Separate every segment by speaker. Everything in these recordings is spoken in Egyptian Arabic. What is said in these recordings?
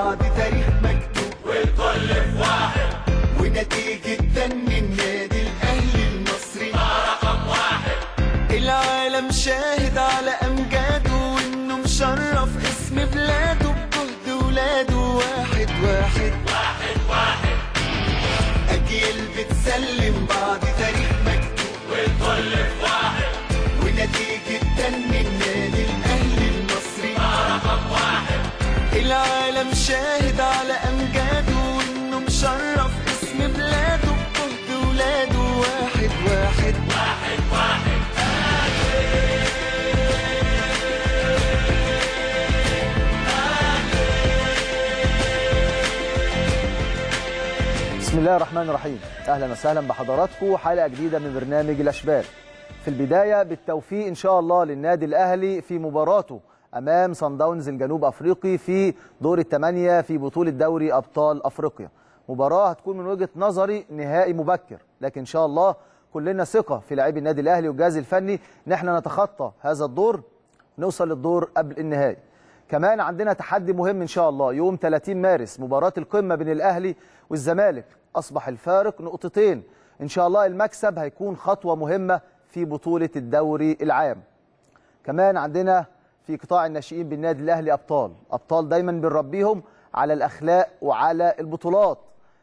Speaker 1: بعض تاريخ مكتوب والكل في واحد ونتيجة فن النادي الأهلي المصري رقم واحد العالم شاهد على أمجاده وإنه مشرف اسم بلاده بجهد ولاده واحد واحد واحد واحد أجيال بتسلم بعض تاريخ مكتوب والكل في واحد ونتيجة فن النادي الأهلي المصري رقم واحد العالم شاهد على أمجاده وإنه مشرف اسم بلاده بجهد ولاده واحد واحد واحد واحد
Speaker 2: بسم الله الرحمن الرحيم اهلا وسهلا بحضراتكم حلقه جديده من برنامج الاشبال في البدايه بالتوفيق ان شاء الله للنادي الاهلي في مباراته امام صن داونز الجنوب افريقي في دور الثمانيه في بطوله دوري ابطال افريقيا مباراه هتكون من وجهه نظري نهائي مبكر لكن ان شاء الله كلنا ثقه في لاعبي النادي الاهلي والجهاز الفني ان احنا نتخطى هذا الدور نوصل للدور قبل النهائي كمان عندنا تحدي مهم ان شاء الله يوم 30 مارس مباراه القمه بين الاهلي والزمالك اصبح الفارق نقطتين ان شاء الله المكسب هيكون خطوه مهمه في بطوله الدوري العام كمان عندنا في قطاع الناشئين بالنادي الاهلي ابطال ابطال دايما بنربيهم على الاخلاق وعلى البطولات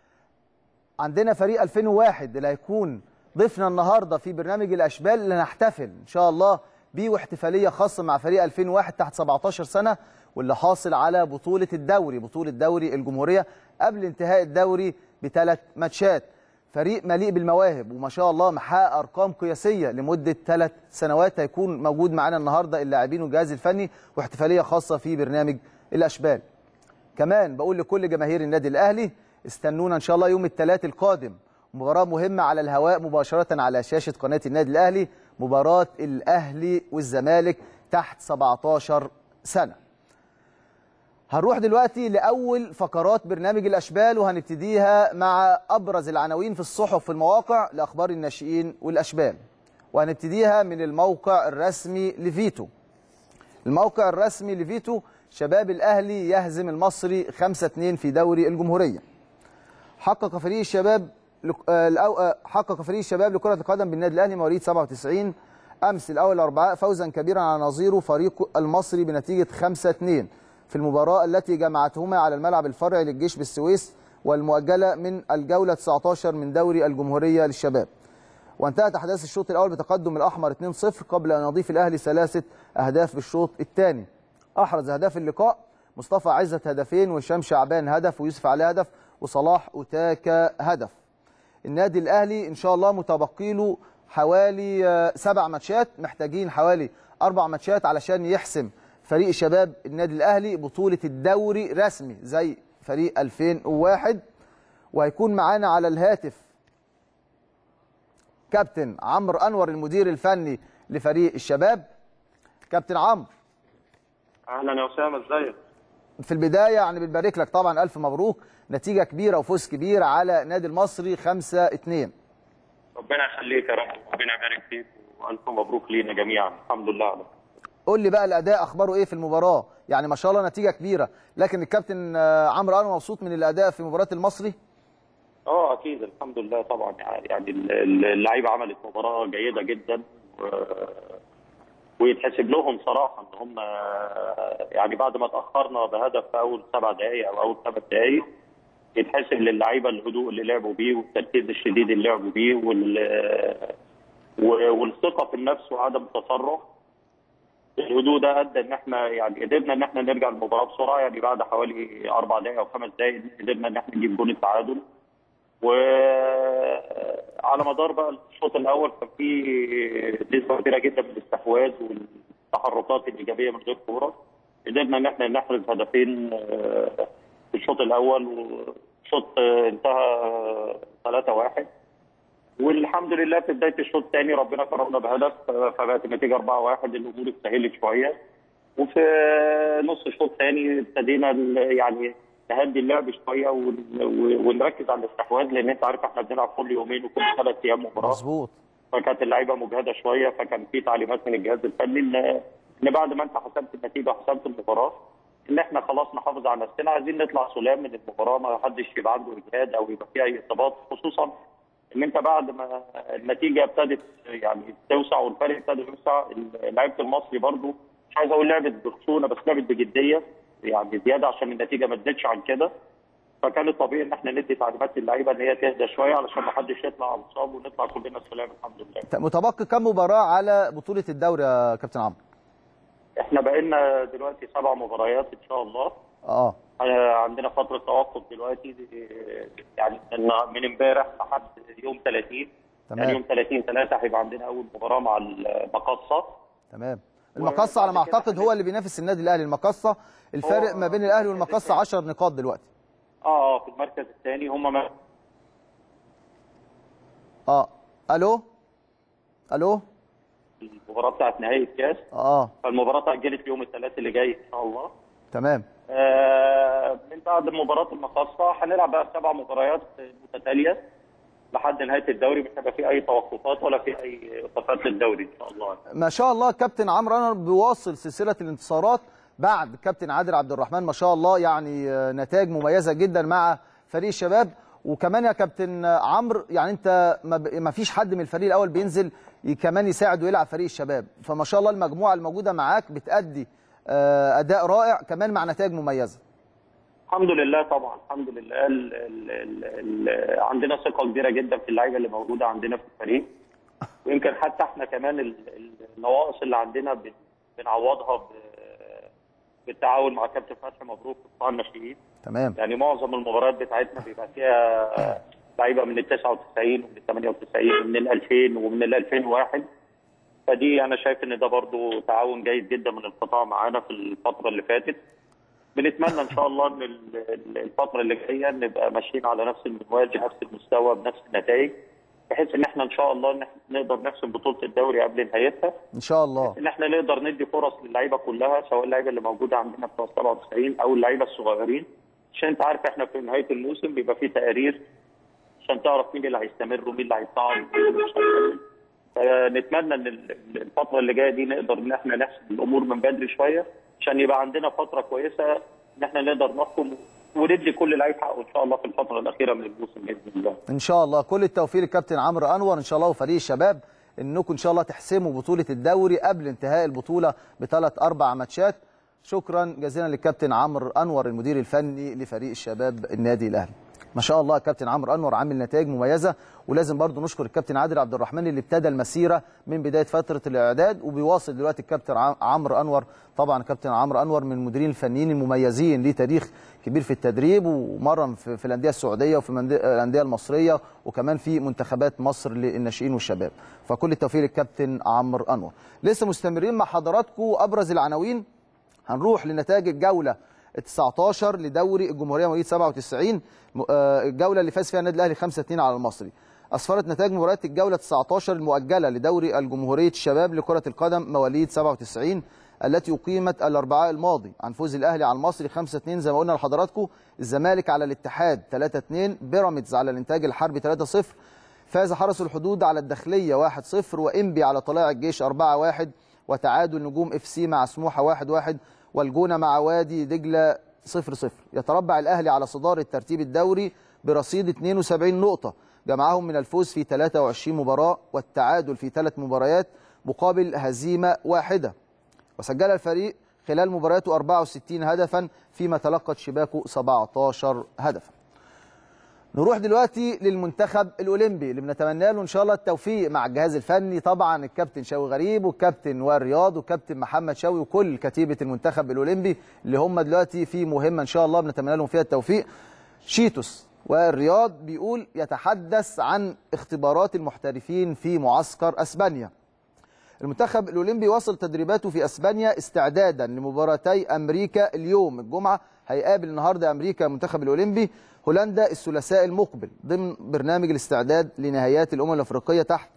Speaker 2: عندنا فريق 2001 اللي هيكون ضيفنا النهارده في برنامج الاشبال اللي هنحتفل ان شاء الله بيه واحتفاليه خاصه مع فريق 2001 تحت 17 سنه واللي حاصل على بطوله الدوري بطوله دوري الجمهوريه قبل انتهاء الدوري بثلاث ماتشات فريق مليء بالمواهب وما شاء الله محقق ارقام قياسيه لمده ثلاث سنوات هيكون موجود معانا النهارده اللاعبين والجهاز الفني واحتفاليه خاصه في برنامج الاشبال كمان بقول لكل جماهير النادي الاهلي استنونا ان شاء الله يوم الثلاث القادم مباراه مهمه على الهواء مباشره على شاشه قناه النادي الاهلي مباراه الاهلي والزمالك تحت 17 سنه هنروح دلوقتي لاول فقرات برنامج الاشبال وهنبتديها مع ابرز العناوين في الصحف في المواقع لاخبار الناشئين والاشبال وهنبتديها من الموقع الرسمي لفيتو الموقع الرسمي لفيتو شباب الاهلي يهزم المصري 5-2 في دوري الجمهوريه حقق فريق الشباب حقق فريق الشباب لكره القدم بالنادي الاهلي مواليد 97 امس الاول الاربعاء فوزا كبيرا على نظيره فريق المصري بنتيجه 5-2 في المباراه التي جمعتهما على الملعب الفرعي للجيش بالسويس والمؤجله من الجوله 19 من دوري الجمهوريه للشباب وانتهت احداث الشوط الاول بتقدم الاحمر 2-0 قبل ان يضيف الاهلي ثلاثه اهداف بالشوط الثاني احرز اهداف اللقاء مصطفى عزت هدفين وهشام شعبان هدف ويوسف علي هدف وصلاح اوتاكا هدف النادي الاهلي ان شاء الله متبقي له حوالي سبع ماتشات محتاجين حوالي اربع ماتشات علشان يحسم فريق شباب النادي الاهلي بطوله الدوري رسمي زي فريق 2001 وهيكون معانا على الهاتف كابتن عمرو انور المدير الفني لفريق الشباب كابتن عمرو
Speaker 3: اهلا يا اسامه ازيك
Speaker 2: في البدايه يعني بنبارك لك طبعا الف مبروك نتيجه كبيره وفوز كبير على نادي المصري 5 2
Speaker 3: ربنا يخليك يا رب ربنا يبارك فيك والف مبروك لينا جميعا الحمد لله على
Speaker 2: قول لي بقى الاداء اخباره ايه في المباراه يعني ما شاء الله نتيجه كبيره لكن الكابتن عمرو انا مبسوط من الاداء في مباراه المصري
Speaker 3: اه اكيد الحمد لله طبعا يعني اللعيبه عملت مباراه جيده جدا و... ويتحسب لهم صراحه ان هم يعني بعد ما تاخرنا بهدف في اول سبع دقائق او اول ثمان دقائق يتحسب للعيبه الهدوء اللي لعبوا بيه والتركيز الشديد اللي لعبوا بيه وال والثقه في النفس وعدم التسرع الهدوء ده ادى ان احنا يعني قدرنا ان احنا نرجع المباراه بسرعه يعني بعد حوالي اربع دقائق او خمس دقائق قدرنا ان احنا نجيب جول التعادل وعلى مدار بقى الشوط الاول كان في نسبه كبيره جدا من الاستحواذ والتحركات الايجابيه من غير كوره قدرنا ان احنا نحرز هدفين في الشوط الاول والشوط انتهى 3-1 والحمد لله في بدايه الشوط الثاني ربنا كرمنا بهدف فبقت النتيجه 4-1 الامور اتسهلت شويه وفي نص الشوط الثاني ابتدينا يعني نهدي اللعب شويه ونركز على الاستحواذ لان انت عارف احنا بنلعب كل يومين وكل ثلاث ايام مباراه
Speaker 2: مظبوط
Speaker 3: فكانت اللعيبه مجهده شويه فكان في تعليمات من الجهاز الفني ان ان بعد ما انت حسمت النتيجه وحسمت المباراه ان احنا خلاص نحافظ على نفسنا عايزين نطلع سلام من المباراه ما حدش يبقى عنده اجهاد او يبقى فيها اي اصابات خصوصا ان انت بعد ما النتيجه ابتدت يعني توسع والفرق ابتدى يوسع لعيبه المصري برضو مش عايز اقول لعبت بخشونه بس لعبت بجديه يعني زياده عشان النتيجه ما تزيدش عن كده فكان الطبيعي ان احنا ندي تعليمات للعيبه ان هي تهدى شويه علشان ما حدش يطلع مصاب ونطلع كلنا سلام الحمد لله.
Speaker 2: متبقي كم مباراه على بطوله الدوري يا كابتن عمرو
Speaker 3: احنا بقينا دلوقتي سبع مباريات ان شاء الله
Speaker 2: اه
Speaker 3: آه، عندنا فتره توقف دلوقتي آه، يعني من من امبارح لحد يوم 30
Speaker 2: تمام.
Speaker 3: يعني يوم 30 3 هيبقى عندنا اول مباراه مع المقصه
Speaker 2: تمام المقصه على ما
Speaker 3: وبعد كده
Speaker 2: اعتقد هو اللي بينافس النادي الاهلي المقصه الفارق
Speaker 3: هو
Speaker 2: ما بين الاهلي والمقصه 10 نقاط دلوقتي
Speaker 3: اه في المركز الثاني هم ما
Speaker 2: اه الو الو
Speaker 3: المباراه بتاعت نهائي الكاس
Speaker 2: اه
Speaker 3: فالمباراه اتاجلت يوم الثلاث اللي جاي ان شاء الله
Speaker 2: تمام
Speaker 3: آه، من بعد مباراه المقصه هنلعب بقى سبع مباريات متتاليه لحد نهايه الدوري مش هيبقى في اي توقفات ولا في اي ايقافات للدوري ان شاء الله
Speaker 2: ما شاء الله كابتن عمرو انور بيواصل سلسله الانتصارات بعد كابتن عادل عبد الرحمن ما شاء الله يعني آه، نتائج مميزه جدا مع فريق الشباب وكمان يا كابتن آه، عمرو يعني انت ما ب- ما فيش حد من الفريق الاول بينزل ي- كمان يساعد ويلعب فريق الشباب فما شاء الله المجموعه الموجوده معاك بتأدي آه، اداء رائع كمان مع نتائج مميزه
Speaker 3: الحمد لله طبعا الحمد لله ال ال ال ال عندنا ثقه كبيره جدا في اللعيبه اللي موجوده عندنا في الفريق ويمكن حتى احنا كمان ال- ال- النواقص اللي عندنا بن- بنعوضها ب- بالتعاون مع كابتن فتحي مبروك في قطاع الناشئين
Speaker 2: تمام
Speaker 3: يعني معظم المباريات بتاعتنا بيبقى فيها لعيبه من ال 99 ومن ال 98 ومن ال 2000 ومن ال 2001 فدي انا شايف ان ده برضو تعاون جيد جدا من القطاع معانا في الفتره اللي فاتت بنتمنى ان شاء الله ان ال- ال- الفتره اللي جايه نبقى ماشيين على نفس المنوال بنفس المستوى بنفس النتائج بحيث ان احنا ان شاء الله إن إحنا نقدر نحسم بطوله الدوري قبل نهايتها
Speaker 2: ان شاء الله
Speaker 3: ان احنا نقدر ندي فرص للعيبه كلها سواء اللعيبه اللي موجوده عندنا بتوع 97 او اللعيبه الصغيرين عشان انت عارف احنا في نهايه الموسم بيبقى فيه تقارير عشان تعرف مين اللي هيستمر ومين اللي هيصعد ومين اللي مش هيكمل فنتمنى ان ال- الفتره اللي جايه دي نقدر ان احنا نحسم الامور من بدري شويه عشان يبقى عندنا فتره كويسه ان احنا نقدر نحكم وندي كل لعيب حقه ان شاء الله في الفتره الاخيره من الموسم باذن الله.
Speaker 2: ان شاء الله كل التوفيق للكابتن عمرو انور ان شاء الله وفريق الشباب انكم ان شاء الله تحسموا بطوله الدوري قبل انتهاء البطوله بثلاث اربع ماتشات شكرا جزيلا للكابتن عمرو انور المدير الفني لفريق الشباب النادي الاهلي ما شاء الله كابتن عمرو انور عامل نتائج مميزه ولازم برضو نشكر الكابتن عادل عبد الرحمن اللي ابتدى المسيره من بدايه فتره الاعداد وبيواصل دلوقتي الكابتن عم- عمرو انور طبعا كابتن عمرو انور من المديرين الفنيين المميزين ليه تاريخ كبير في التدريب ومرن في, في الانديه السعوديه وفي المند- الانديه المصريه وكمان في منتخبات مصر للناشئين والشباب فكل التوفيق للكابتن عمرو انور لسه مستمرين مع حضراتكم ابرز العناوين هنروح لنتائج الجوله ال 19 لدوري الجمهوريه مواليد 97 م- آه، الجوله اللي فاز فيها النادي الاهلي 5 2 على المصري اسفرت نتائج مباريات الجوله 19 المؤجله لدوري الجمهوريه الشباب لكره القدم مواليد 97 التي اقيمت الاربعاء الماضي عن فوز الاهلي على المصري 5 2 زي ما قلنا لحضراتكم الزمالك على الاتحاد 3 2 بيراميدز على الانتاج الحربي 3 0 فاز حرس الحدود على الداخليه 1-0 وانبي على طلائع الجيش 4-1 وتعادل نجوم اف سي مع سموحه 1-1 والجونه مع وادي دجله 0-0 يتربع الاهلي على صداره ترتيب الدوري برصيد 72 نقطه جمعهم من الفوز في 23 مباراه والتعادل في ثلاث مباريات مقابل هزيمه واحده وسجل الفريق خلال مبارياته 64 هدفا فيما تلقت شباكه 17 هدفا نروح دلوقتي للمنتخب الاولمبي اللي بنتمنى له ان شاء الله التوفيق مع الجهاز الفني طبعا الكابتن شوقي غريب والكابتن وائل رياض والكابتن محمد شوقي وكل كتيبه المنتخب الاولمبي اللي هم دلوقتي في مهمه ان شاء الله بنتمنى لهم فيها التوفيق شيتوس والرياض بيقول يتحدث عن اختبارات المحترفين في معسكر اسبانيا المنتخب الاولمبي واصل تدريباته في اسبانيا استعدادا لمباراتي امريكا اليوم الجمعه هيقابل النهارده امريكا المنتخب الاولمبي هولندا الثلاثاء المقبل ضمن برنامج الاستعداد لنهائيات الامم الافريقيه تحت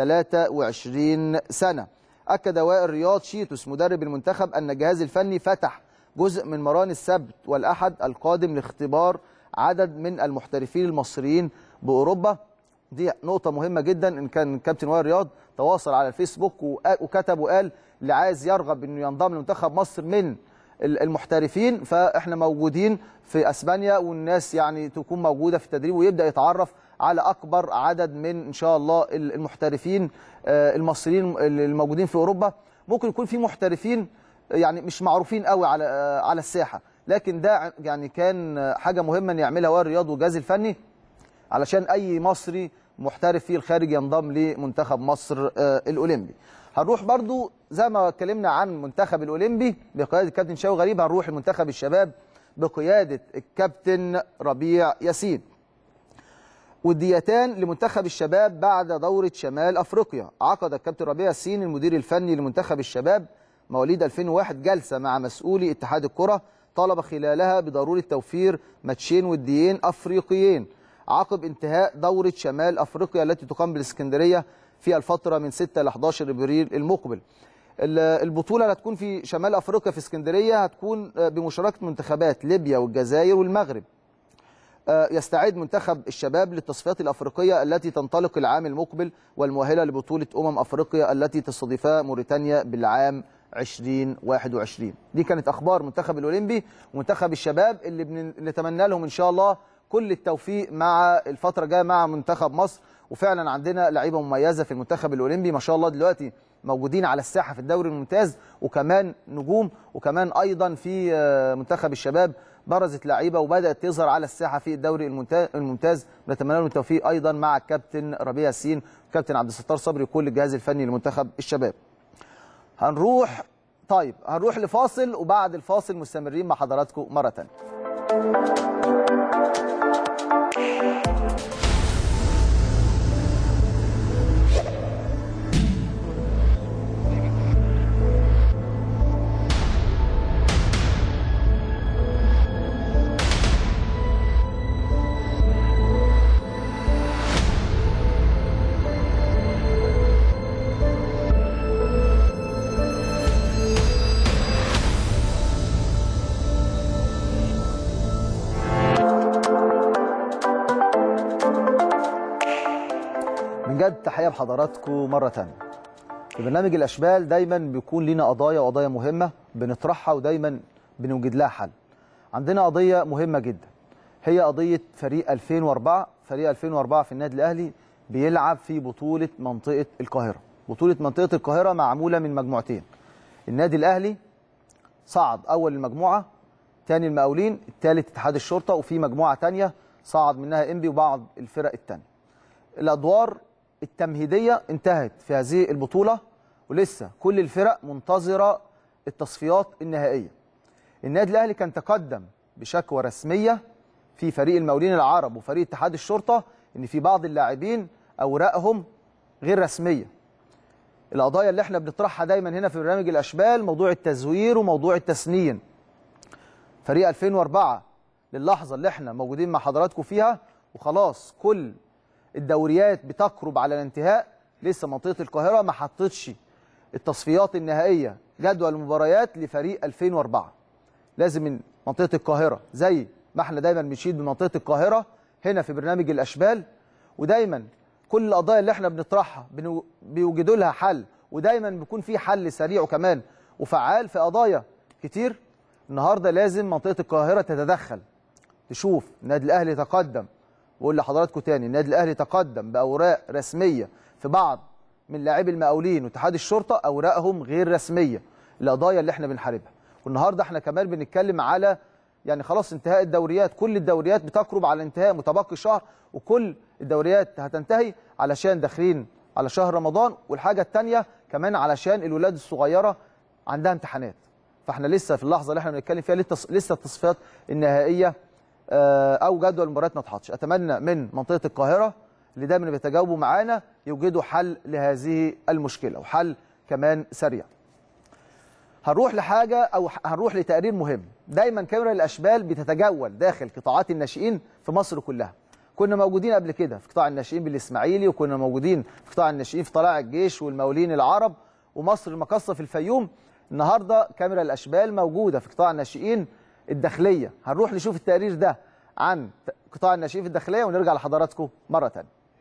Speaker 2: 23 سنه اكد وائل رياض شيتوس مدرب المنتخب ان الجهاز الفني فتح جزء من مران السبت والاحد القادم لاختبار عدد من المحترفين المصريين باوروبا دي نقطة مهمة جدا إن كان كابتن وائل رياض تواصل على الفيسبوك وقا- وكتب وقال اللي عايز يرغب إنه ينضم لمنتخب مصر من ال- المحترفين فاحنا موجودين في اسبانيا والناس يعني تكون موجوده في التدريب ويبدا يتعرف على اكبر عدد من ان شاء الله ال- المحترفين آه، المصريين الموجودين في اوروبا ممكن يكون في محترفين يعني مش معروفين قوي على آه، على الساحه لكن ده يعني كان آه، حاجه مهمه ان يعملها وائل رياض والجهاز الفني علشان اي مصري محترف في الخارج ينضم لمنتخب مصر آه، الاولمبي هنروح برضو زي ما اتكلمنا عن منتخب الاولمبي بقياده الكابتن شاوي غريب هنروح لمنتخب الشباب بقياده الكابتن ربيع ياسين وديتان لمنتخب الشباب بعد دورة شمال أفريقيا عقد الكابتن ربيع ياسين المدير الفني لمنتخب الشباب مواليد 2001 جلسة مع مسؤولي اتحاد الكرة طالب خلالها بضرورة توفير ماتشين وديين أفريقيين عقب انتهاء دورة شمال أفريقيا التي تقام بالإسكندرية في الفترة من 6 ل 11 إبريل المقبل ال- البطولة اللي هتكون في شمال أفريقيا في اسكندرية هتكون آه، بمشاركة منتخبات ليبيا والجزائر والمغرب آه، يستعد منتخب الشباب للتصفيات الافريقيه التي تنطلق العام المقبل والمؤهله لبطوله امم افريقيا التي تستضيفها موريتانيا بالعام 2021 دي كانت اخبار منتخب الاولمبي ومنتخب الشباب اللي بن- نتمنى لهم ان شاء الله كل التوفيق مع الفتره الجايه مع منتخب مصر وفعلا عندنا لعيبه مميزه في المنتخب الاولمبي ما شاء الله دلوقتي موجودين على الساحه في الدوري الممتاز وكمان نجوم وكمان ايضا في آه، منتخب الشباب برزت لعيبه وبدات تظهر على الساحه في الدوري الممتا- الممتاز نتمنى لهم التوفيق ايضا مع الكابتن ربيع ياسين والكابتن عبد الستار صبري وكل الجهاز الفني لمنتخب الشباب هنروح طيب هنروح لفاصل وبعد الفاصل مستمرين مع حضراتكم مره ثانيه بجد تحيه بحضراتكم مره ثانيه في برنامج الاشبال دايما بيكون لنا قضايا وقضايا مهمه بنطرحها ودايما بنوجد لها حل عندنا قضيه مهمه جدا هي قضيه فريق 2004 فريق 2004 في النادي الاهلي بيلعب في بطوله منطقه القاهره بطوله منطقه القاهره معموله من مجموعتين النادي الاهلي صعد اول المجموعه تاني المقاولين الثالث اتحاد الشرطه وفي مجموعه تانية صعد منها انبي وبعض الفرق التانية الادوار التمهيديه انتهت في هذه البطوله ولسه كل الفرق منتظره التصفيات النهائيه النادي الاهلي كان تقدم بشكوى رسميه في فريق المقاولين العرب وفريق اتحاد الشرطه ان في بعض اللاعبين اوراقهم غير رسميه القضايا اللي احنا بنطرحها دايما هنا في برنامج الاشبال موضوع التزوير وموضوع التسنين فريق 2004 للحظه اللي احنا موجودين مع حضراتكم فيها وخلاص كل الدوريات بتقرب على الانتهاء لسه منطقه القاهره ما حطتش التصفيات النهائيه جدول المباريات لفريق 2004 لازم من منطقه القاهره زي ما احنا دايما بنشيد بمنطقه القاهره هنا في برنامج الاشبال ودايما كل القضايا اللي احنا بنطرحها بنو- بيوجدوا لها حل ودايما بيكون في حل سريع وكمان وفعال في قضايا كتير النهارده لازم منطقه القاهره تتدخل تشوف النادي الاهلي تقدم بقول لحضراتكم تاني النادي الاهلي تقدم باوراق رسميه في بعض من لاعبي المقاولين واتحاد الشرطه اوراقهم غير رسميه القضايا اللي احنا بنحاربها والنهارده احنا كمان بنتكلم على يعني خلاص انتهاء الدوريات كل الدوريات بتقرب على الانتهاء متبقي شهر وكل الدوريات هتنتهي علشان داخلين على شهر رمضان والحاجه الثانيه كمان علشان الولاد الصغيره عندها امتحانات فاحنا لسه في اللحظه اللي احنا بنتكلم فيها لسه لسه التصفيات النهائيه آه، او جدول المباريات ما اتحطش اتمنى من منطقه القاهره اللي دايما بيتجاوبوا معانا يوجدوا حل لهذه المشكله وحل كمان سريع هنروح لحاجه او ح- هنروح لتقرير مهم دايما كاميرا الاشبال بتتجول داخل قطاعات الناشئين في مصر كلها كنا موجودين قبل كده في قطاع الناشئين بالاسماعيلي وكنا موجودين في قطاع الناشئين في طلائع الجيش والمقاولين العرب ومصر المقاصه في الفيوم النهارده كاميرا الاشبال موجوده في قطاع الناشئين الداخليه هنروح نشوف التقرير ده عن ت- قطاع الناشئين في الداخليه ونرجع لحضراتكم مره ثانيه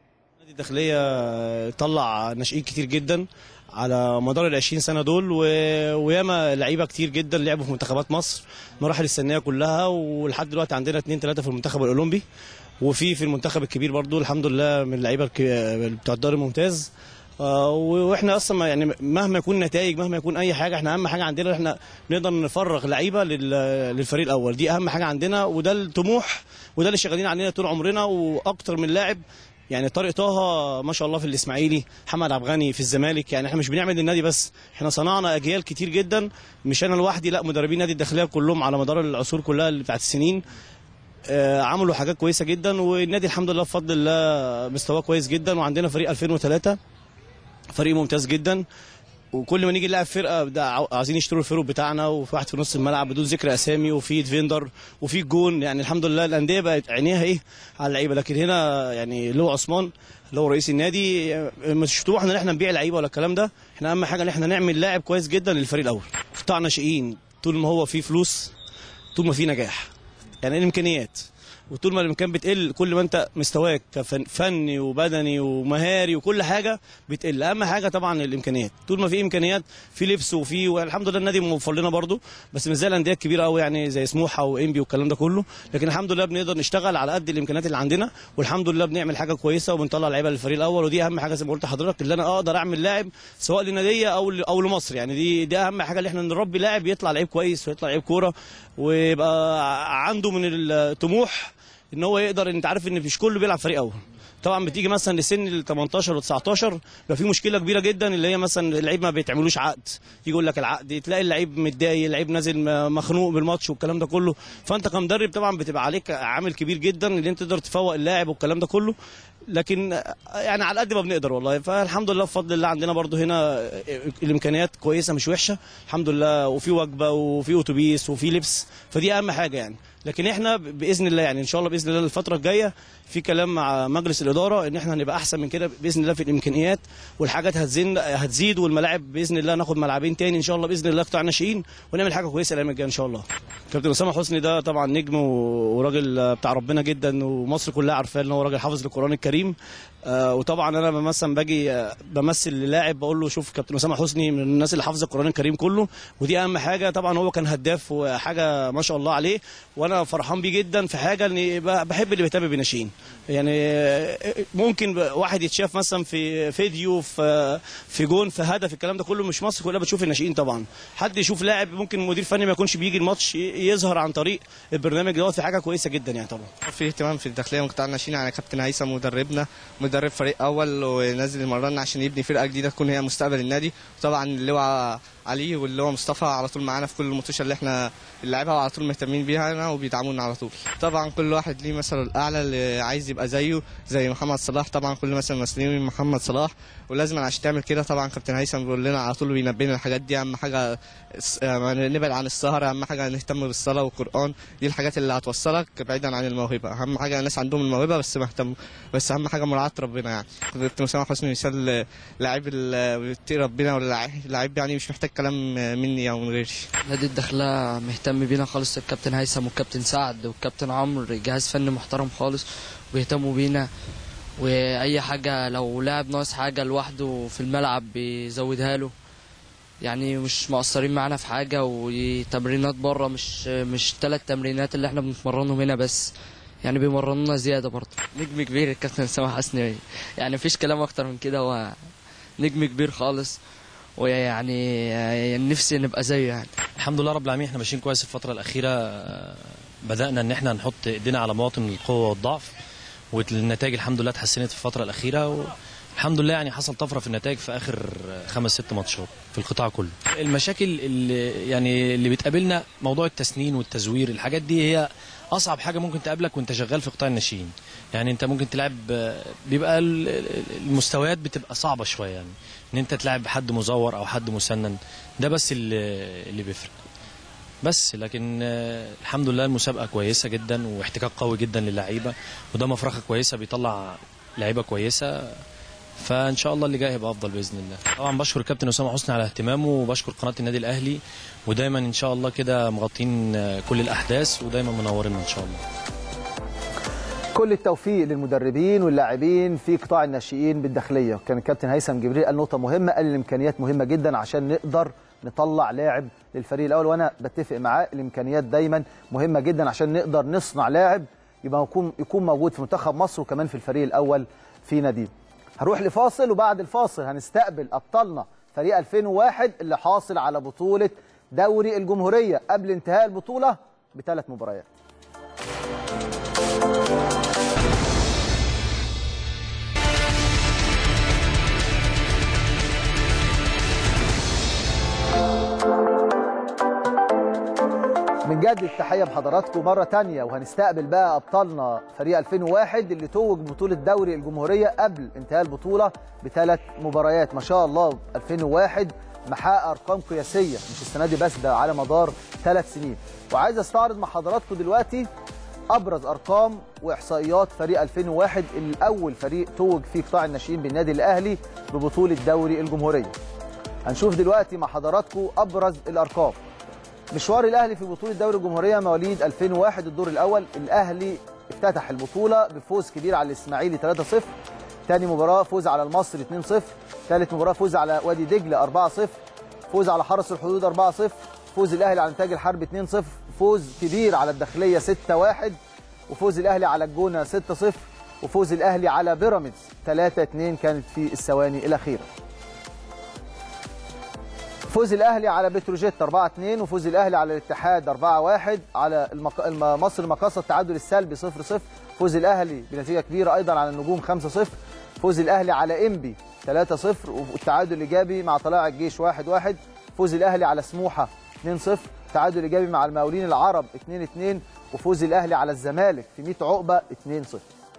Speaker 4: الداخليه طلع ناشئين كتير جدا على مدار ال 20 سنه دول و... وياما لعيبه كتير جدا لعبوا في منتخبات مصر مراحل السنيه كلها ولحد دلوقتي عندنا اثنين ثلاثه في المنتخب الاولمبي وفي في المنتخب الكبير برضو الحمد لله من اللعيبه الك... بتوع الدوري الممتاز آه، واحنا اصلا ما- يعني مهما يكون نتائج مهما يكون اي حاجه احنا اهم حاجه عندنا احنا نقدر نفرغ لعيبه لل- للفريق الاول دي اهم حاجه عندنا وده الطموح وده اللي شغالين علينا طول عمرنا واكتر من لاعب يعني طارق طه ما شاء الله في الاسماعيلي محمد عبد الغني في الزمالك يعني احنا مش بنعمل للنادي بس احنا صنعنا اجيال كتير جدا مش انا لوحدي لا مدربين نادي الداخليه كلهم على مدار العصور كلها اللي بتاعت السنين آه، عملوا حاجات كويسه جدا والنادي الحمد لله بفضل الله مستواه كويس جدا وعندنا فريق 2003 فريق ممتاز جدا وكل ما نيجي نلعب فرقه ده عاو- عايزين يشتروا الفرق بتاعنا وفي واحد في نص الملعب بدون ذكر اسامي وفي ديفندر وفي جون يعني الحمد لله الانديه بقت عينيها ايه على اللعيبه لكن هنا يعني اللي هو عثمان اللي هو رئيس النادي آه، مش طموحنا ان احنا نبيع لعيبه ولا الكلام ده احنا اهم حاجه ان احنا نعمل لاعب كويس جدا للفريق الاول قطاع ناشئين طول ما هو فيه فلوس طول ما فيه نجاح يعني الامكانيات وطول ما الامكان بتقل كل ما انت مستواك كفن فني وبدني ومهاري وكل حاجه بتقل اهم حاجه طبعا الامكانيات طول ما في امكانيات في لبس وفي والحمد لله النادي موفر لنا برضه بس مش زي الانديه الكبيره قوي يعني زي سموحه وانبي والكلام ده كله لكن الحمد لله بنقدر نشتغل على قد الامكانيات اللي عندنا والحمد لله بنعمل حاجه كويسه وبنطلع لعيبه للفريق الاول ودي اهم حاجه زي ما قلت لحضرتك اللي انا اقدر اعمل لاعب سواء لناديه او ل- او لمصر يعني دي دي اهم حاجه اللي احنا نربي لاعب يطلع لعيب كويس ويطلع لعيب كوره ويبقى عنده من الطموح ان هو يقدر انت عارف ان مش كله بيلعب فريق اول طبعا بتيجي مثلا لسن ال 18 و 19 بيبقى في مشكله كبيره جدا اللي هي مثلا اللعيب ما بيتعملوش عقد يجي يقول لك العقد تلاقي اللعيب متضايق اللعيب نازل م- مخنوق بالماتش والكلام ده كله فانت كمدرب طبعا بتبقى عليك عامل كبير جدا اللي انت تقدر تفوق اللاعب والكلام ده كله لكن يعني على قد ما بنقدر والله فالحمد لله بفضل الله عندنا برضو هنا الامكانيات كويسه مش وحشه الحمد لله وفي وجبه وفي اتوبيس وفي لبس فدي اهم حاجه يعني لكن احنا باذن الله يعني ان شاء الله باذن الله الفتره الجايه في كلام مع مجلس الاداره ان احنا هنبقى احسن من كده باذن الله في الامكانيات والحاجات هتزين هتزيد والملاعب باذن الله ناخد ملعبين تاني ان شاء الله باذن الله قطاع ناشئين ونعمل حاجه كويسه الايام الجايه ان شاء الله كابتن اسامه حسني ده طبعا نجم و- وراجل بتاع ربنا جدا ومصر كلها عارفاه ان هو راجل حافظ للقران الكريم آه، وطبعا انا لما مثلا باجي آه، بمثل للاعب بقول له شوف كابتن اسامه حسني من الناس اللي حافظه القران الكريم كله ودي اهم حاجه طبعا هو كان هداف وحاجه ما شاء الله عليه وانا فرحان بيه جدا في حاجه اني ب- بحب اللي بيهتم بالناشئين يعني آه، ممكن واحد يتشاف مثلا في فيديو في في جون في هدف الكلام ده كله مش مصر كلها بتشوف الناشئين طبعا حد يشوف لاعب ممكن مدير فني ما يكونش بيجي الماتش ي- يظهر عن طريق البرنامج دوت في حاجه كويسه جدا يعني طبعا
Speaker 5: في اهتمام في الداخليه من قطاع الناشئين على كابتن هيثم مدربنا مدرب فريق اول ونازل يمرنا عشان يبني فرقه جديده تكون هي مستقبل النادي وطبعا اللواء علي واللواء مصطفى على طول معانا في كل الماتشات اللي احنا بنلعبها وعلى طول مهتمين بيها وبيدعمونا على طول طبعا كل واحد ليه مثله الاعلى اللي عايز يبقى زيه زي محمد صلاح طبعا كل مثلا مسلمين محمد صلاح ولازم عشان تعمل كده طبعا كابتن هيثم بيقول لنا على طول بينبهنا الحاجات دي اهم حاجه الس- آه، نبعد عن السهر اهم حاجه نهتم بالصلاه والقران دي الحاجات اللي هتوصلك بعيدا عن الموهبه اهم حاجه الناس عندهم الموهبه بس مهتم بس اهم حاجه مراعاه ربنا يعني كابتن اسامه حسني مثال لاعب ال- بيتقي ربنا واللاعب يعني مش محتاج كلام مني او من غيري
Speaker 6: نادي الداخلة مهتم بينا خالص الكابتن هيثم والكابتن سعد والكابتن عمرو جهاز فني محترم خالص ويهتموا بينا واي حاجة لو لاعب ناقص حاجة لوحده في الملعب بيزودها له يعني مش مقصرين معانا في حاجة وتمرينات بره مش مش ثلاث تمرينات اللي احنا بنتمرنهم هنا بس يعني بيمرنونا زيادة برضه نجم كبير الكابتن اسامة حسني يعني مفيش كلام اكتر من كده هو نجم كبير خالص ويعني آه، نفسي نبقى زيه يعني
Speaker 7: الحمد لله رب العالمين احنا ماشيين كويس الفترة الأخيرة آه، بدأنا إن احنا نحط إيدينا على مواطن القوة والضعف والنتائج الحمد لله اتحسنت في الفترة الأخيرة والحمد لله يعني حصل طفرة في النتائج في آخر آه، خمس ست ماتشات في القطاع كله. المشاكل اللي يعني اللي بتقابلنا موضوع التسنين والتزوير الحاجات دي هي أصعب حاجة ممكن تقابلك وأنت شغال في قطاع الناشئين. يعني أنت ممكن تلعب آه، بيبقى ال- ال- المستويات بتبقى صعبة شوية يعني إن أنت تلعب حد مزور أو حد مسنن ده بس اللي اللي بيفرق. بس لكن آه، الحمد لله المسابقه كويسه جدا واحتكاك قوي جدا للعيبه وده مفرخه كويسه بيطلع لعيبه كويسه فان شاء الله اللي جاي هيبقى افضل باذن الله طبعا بشكر الكابتن اسامه حسني على اهتمامه وبشكر قناه النادي الاهلي ودايما ان شاء الله كده مغطين آه، كل الاحداث ودايما منورين ان شاء الله
Speaker 2: كل التوفيق للمدربين واللاعبين في قطاع الناشئين بالداخليه كان الكابتن هيثم جبريل قال نقطه مهمه قال الامكانيات مهمه جدا عشان نقدر نطلع لاعب للفريق الاول وانا بتفق معاه الامكانيات دايما مهمه جدا عشان نقدر نصنع لاعب يبقى يكون يكون موجود في منتخب مصر وكمان في الفريق الاول في ناديه هنروح لفاصل وبعد الفاصل هنستقبل ابطالنا فريق 2001 اللي حاصل على بطوله دوري الجمهوريه قبل انتهاء البطوله بثلاث مباريات بنجدد التحيه بحضراتكم مره تانية وهنستقبل بقى ابطالنا فريق 2001 اللي توج بطوله دوري الجمهوريه قبل انتهاء البطوله بثلاث مباريات ما شاء الله 2001 محقق ارقام قياسيه مش السنه دي بس ده على مدار ثلاث سنين وعايز استعرض مع حضراتكم دلوقتي ابرز ارقام واحصائيات فريق 2001 الاول فريق توج في قطاع الناشئين بالنادي الاهلي ببطوله دوري الجمهوريه هنشوف دلوقتي مع حضراتكم ابرز الارقام مشوار الاهلي في بطوله دوري الجمهوريه مواليد 2001 الدور الاول الاهلي افتتح البطوله بفوز كبير على الاسماعيلي 3-0 ثاني مباراه فوز على المصري 2-0 ثالث مباراه فوز على وادي دجله 4-0 فوز على حرس الحدود 4-0 فوز الاهلي على انتاج الحرب 2-0 فوز كبير على الداخليه 6-1 وفوز الاهلي على الجونه 6-0 وفوز الاهلي على بيراميدز 3-2 كانت في الثواني الاخيره فوز الاهلي على بتروجيت 4-2 وفوز الاهلي على الاتحاد 4-1 على المق... الم- مصر المقاصه التعادل السلبي 0-0 فوز الاهلي بنتيجه كبيره ايضا على النجوم 5-0 فوز الاهلي على انبي 3-0 والتعادل الايجابي مع طلائع الجيش 1-1 فوز الاهلي على سموحه 2-0 تعادل ايجابي مع المقاولين العرب 2-2 وفوز الاهلي على الزمالك في 100 عقبه 2-0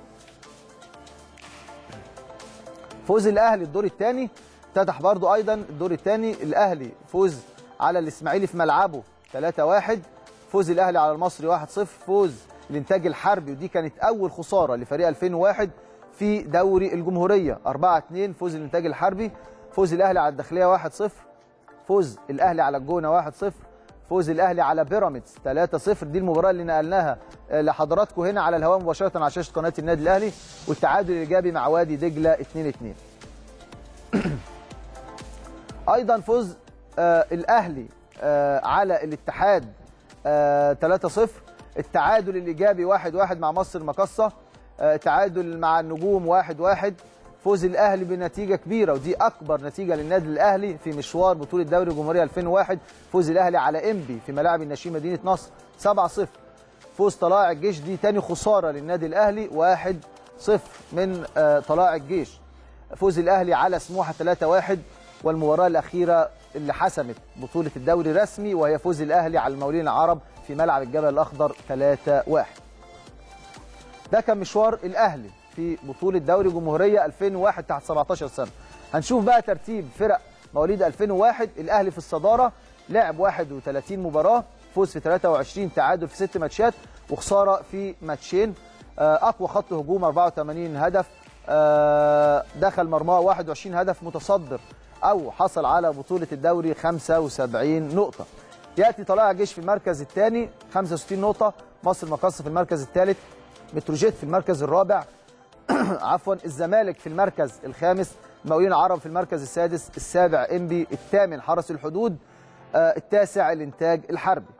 Speaker 2: فوز الاهلي الدور الثاني افتتح برضو ايضا الدور الثاني الاهلي فوز على الاسماعيلي في ملعبه 3-1 فوز الاهلي على المصري 1-0 فوز الانتاج الحربي ودي كانت اول خساره لفريق 2001 في دوري الجمهوريه 4-2 فوز الانتاج الحربي فوز الاهلي على الداخليه 1-0 فوز الاهلي على الجونه 1-0 فوز الاهلي على بيراميدز 3-0 دي المباراه اللي نقلناها آه، لحضراتكم هنا على الهواء مباشره على شاشه قناه النادي الاهلي والتعادل الايجابي مع وادي دجله 2-2 ايضا فوز آه الاهلي آه على الاتحاد آه 3-0 التعادل الايجابي 1-1 مع مصر مقصه آه تعادل مع النجوم 1-1 فوز الاهلي بنتيجه كبيره ودي اكبر نتيجه للنادي الاهلي في مشوار بطوله دوري الجمهوريه 2001 فوز الاهلي على انبي في ملاعب النشيد مدينه نصر 7-0 فوز طلائع الجيش دي تاني خساره للنادي الاهلي 1-0 من آه طلائع الجيش فوز الاهلي على سموحه 3-1 والمباراه الاخيره اللي حسمت بطوله الدوري رسمي وهي فوز الاهلي على المقاولين العرب في ملعب الجبل الاخضر 3-1 ده كان مشوار الاهلي في بطوله دوري جمهوريه 2001 تحت 17 سنه هنشوف بقى ترتيب فرق مواليد 2001 الاهلي في الصداره لعب 31 مباراه فوز في 23 تعادل في 6 ماتشات وخساره في ماتشين آه، اقوى خط هجوم 84 هدف آه، دخل مرماه 21 هدف متصدر او حصل على بطوله الدوري 75 نقطه ياتي طلائع الجيش في المركز الثاني 65 نقطه مصر مقص في المركز الثالث بتروجيت في المركز الرابع عفوا الزمالك في المركز الخامس المقاولين العرب في المركز السادس السابع انبي الثامن حرس الحدود آه، التاسع الانتاج الحربي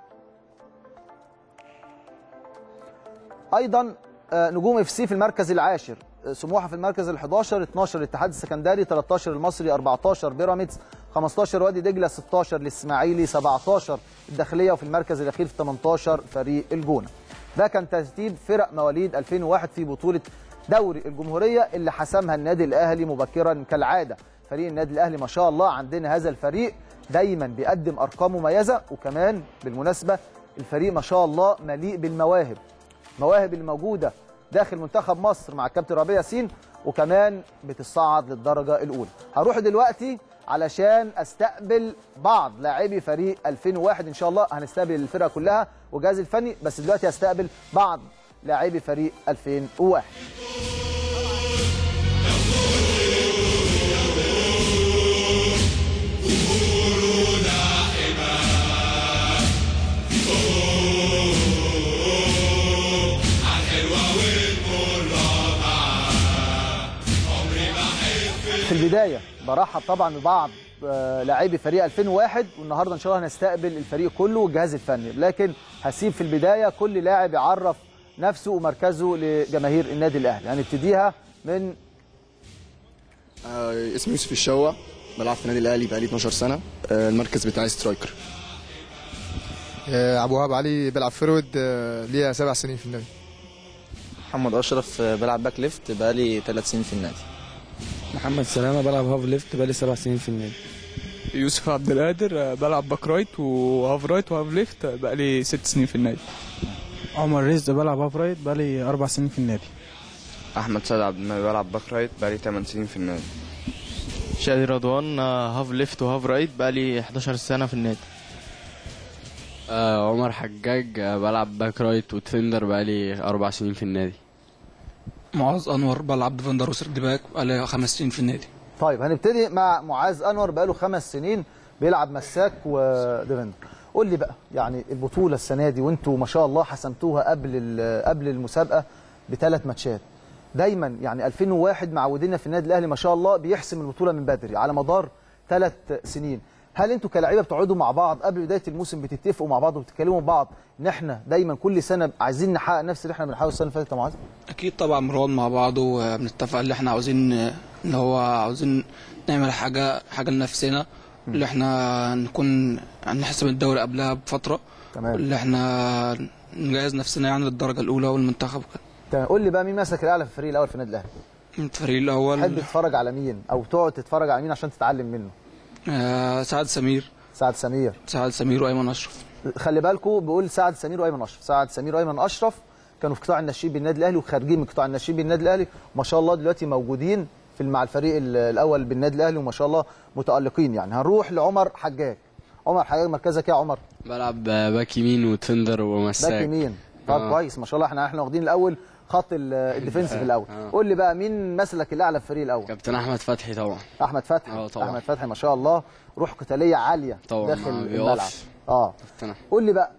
Speaker 2: ايضا آه، نجوم اف سي في المركز العاشر آه، سموحه في المركز ال11 12 الاتحاد السكندري 13 المصري 14 بيراميدز 15 وادي دجله 16 الاسماعيلي 17 الداخليه وفي المركز الاخير في 18 فريق الجونه ده كان ترتيب فرق مواليد 2001 في بطوله دوري الجمهوريه اللي حسمها النادي الاهلي مبكرا كالعاده فريق النادي الاهلي ما شاء الله عندنا هذا الفريق دايما بيقدم ارقام مميزه وكمان بالمناسبه الفريق ما شاء الله مليء بالمواهب مواهب اللي موجوده داخل منتخب مصر مع الكابتن ربيع ياسين وكمان بتصعد للدرجه الاولى هروح دلوقتي علشان استقبل بعض لاعبي فريق 2001 ان شاء الله هنستقبل الفرقه كلها والجهاز الفني بس دلوقتي هستقبل بعض لاعبي فريق 2001 في البدايه برحب طبعا ببعض آه، لاعبي فريق 2001 والنهارده ان شاء الله هنستقبل الفريق كله والجهاز الفني لكن هسيب في البدايه كل لاعب يعرف نفسه ومركزه لجماهير النادي الاهلي هنبتديها من
Speaker 8: آه، اسمي يوسف الشوا بلعب في النادي الاهلي بقالي 12 سنه آه، المركز بتاعي سترايكر
Speaker 9: آه، ابو وهاب علي بيلعب فيرود آه، ليا سبع سنين في النادي
Speaker 10: محمد اشرف بلعب باك ليفت بقالي ثلاث سنين في النادي
Speaker 11: محمد سلامه بلعب هاف ليفت بقالي سبع سنين في النادي
Speaker 12: يوسف عبد القادر بلعب باك رايت وهاف رايت وهاف ليفت بقالي ست سنين في النادي
Speaker 11: عمر رزق بلعب هاف رايت بقالي اربع سنين في النادي
Speaker 13: احمد سيد عبد المنعم بلعب باك رايت بقالي 8 سنين في النادي
Speaker 14: شادي رضوان آه، هاف ليفت وهاف رايت بقالي 11 سنة في النادي
Speaker 15: آه عمر حجاج آه بلعب باك رايت وديفندر بقالي أربع سنين في النادي
Speaker 16: معاذ انور بلعب ديفندر وسيرد باك بقالي خمس سنين في النادي
Speaker 2: طيب هنبتدي مع معاذ انور بقاله خمس سنين بيلعب مساك وديفندر قول لي بقى يعني البطوله السنه دي وانتوا ما شاء الله حسمتوها قبل ال- قبل المسابقه بثلاث ماتشات دايما يعني 2001 معودينا في النادي الاهلي ما شاء الله بيحسم البطوله من بدري على مدار ثلاث سنين هل انتوا كلاعيبه بتقعدوا مع بعض قبل بدايه الموسم بتتفقوا مع بعض وبتتكلموا مع بعض ان احنا دايما كل سنه عايزين نحقق نفس اللي احنا بنحاول السنه اللي فاتت يا معاذ
Speaker 16: اكيد طبعا بنقعد مع بعض وبنتفق اللي احنا عاوزين ان هو عاوزين نعمل حاجه حاجه لنفسنا اللي احنا نكون نحسب الدوري قبلها بفتره
Speaker 2: تمام
Speaker 16: اللي احنا نجهز نفسنا يعني للدرجه الاولى والمنتخب كده
Speaker 2: تمام قول لي بقى مين مسك الاعلى في الفريق الاول في النادي الاهلي
Speaker 16: الفريق الاول
Speaker 2: تحب تتفرج على مين او تقعد تتفرج على مين عشان تتعلم منه
Speaker 16: آه سعد سمير
Speaker 2: سعد سمير
Speaker 16: سعد سمير وايمن اشرف
Speaker 2: خلي بالكم بيقول سعد سمير وايمن اشرف سعد سمير وايمن اشرف كانوا في قطاع الناشئين بالنادي الاهلي وخارجين من قطاع الناشئين بالنادي الاهلي ما شاء الله دلوقتي موجودين في مع الفريق ال- الاول بالنادي الاهلي وما شاء الله متالقين يعني هنروح لعمر حجاج عمر حجاج مركزك ايه يا عمر
Speaker 15: بلعب آه، باك يمين وديفندر ومساك
Speaker 2: باك يمين طب
Speaker 15: آه.
Speaker 2: كويس ما شاء الله احنا احنا واخدين الاول خط ال- الديفنسيف الاول
Speaker 15: آه.
Speaker 2: قول لي بقى مين مسلك الاعلى في الفريق الاول
Speaker 15: كابتن أحمد فتحي طبعا
Speaker 2: احمد فتحي
Speaker 15: اه طبعا.
Speaker 2: احمد فتحي ما شاء الله روح قتاليه عاليه
Speaker 15: طبعا،
Speaker 2: داخل
Speaker 15: ما
Speaker 2: الملعب
Speaker 15: بيقفش.
Speaker 2: اه
Speaker 15: كابتن أحمد.
Speaker 2: قول لي بقى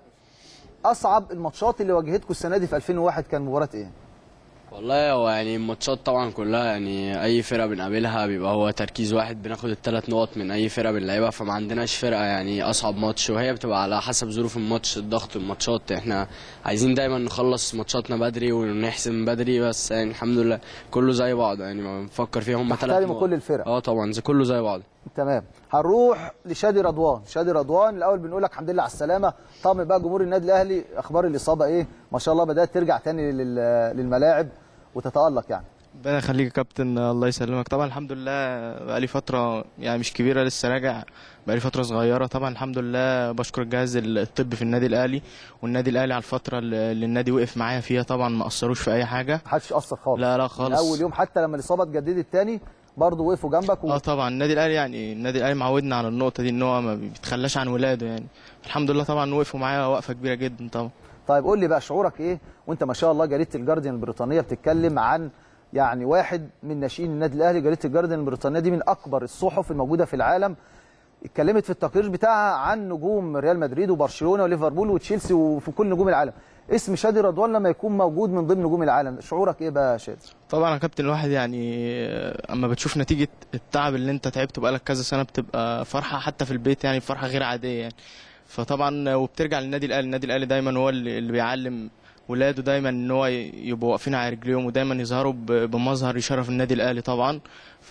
Speaker 2: اصعب الماتشات اللي واجهتكم السنه دي في 2001 كان مباراه ايه
Speaker 15: والله هو يعني الماتشات طبعا كلها يعني أي فرقة بنقابلها بيبقى هو تركيز واحد بناخد الثلاث نقط من أي فرقة بنلعبها فما عندناش فرقة يعني أصعب ماتش وهي بتبقى على حسب ظروف الماتش الضغط الماتشات احنا عايزين دايما نخلص ماتشاتنا بدري ونحسم بدري بس يعني الحمد لله كله زي بعض يعني ما بنفكر فيها هم ثلاث
Speaker 2: تحترموا
Speaker 15: نقط
Speaker 2: كل الفرق.
Speaker 15: اه طبعا زي كله زي بعض
Speaker 2: تمام هنروح لشادي رضوان شادي رضوان الاول بنقول لك الحمد لله على السلامه طمن بقى جمهور النادي الاهلي اخبار الاصابه ايه ما شاء الله بدات ترجع تاني لل- للملاعب وتتالق يعني
Speaker 14: ربنا يخليك يا كابتن الله يسلمك طبعا الحمد لله بقالي فترة يعني مش كبيرة لسه راجع بقالي فترة صغيرة طبعا الحمد لله بشكر الجهاز الطبي في النادي الأهلي والنادي الأهلي على الفترة اللي اللي النادي وقف معايا فيها طبعا ما أثروش في أي حاجة
Speaker 2: محدش اثر خالص
Speaker 14: لا لا
Speaker 2: من
Speaker 14: خالص
Speaker 2: اول يوم حتى لما الاصابه اتجددت تاني برضه وقفوا جنبك و...
Speaker 14: اه طبعا النادي الاهلي يعني النادي الاهلي معودنا على النقطه دي ان هو ما بيتخلاش عن ولاده يعني الحمد لله طبعا وقفوا معايا وقفه كبيره جدا طبعا
Speaker 2: طيب قول لي بقى شعورك ايه وانت ما شاء الله جريده الجارديان البريطانيه بتتكلم عن يعني واحد من ناشئين النادي الاهلي جريده الجارديان البريطانيه دي من اكبر الصحف الموجوده في العالم اتكلمت في التقرير بتاعها عن نجوم ريال مدريد وبرشلونه وليفربول وتشيلسي وفي كل نجوم العالم اسم شادي رضوان لما يكون موجود من ضمن نجوم العالم شعورك ايه بقى يا شادي
Speaker 14: طبعا يا كابتن الواحد يعني آه، اما بتشوف نتيجه التعب اللي انت تعبته بقالك كذا سنه بتبقى فرحه حتى في البيت يعني فرحه غير عاديه يعني فطبعا وبترجع للنادي الاهلي النادي الاهلي دايما هو اللي اللي بيعلم ولاده دايما ان هو يبقوا واقفين على رجليهم ودايما يظهروا ب- بمظهر يشرف النادي الاهلي طبعا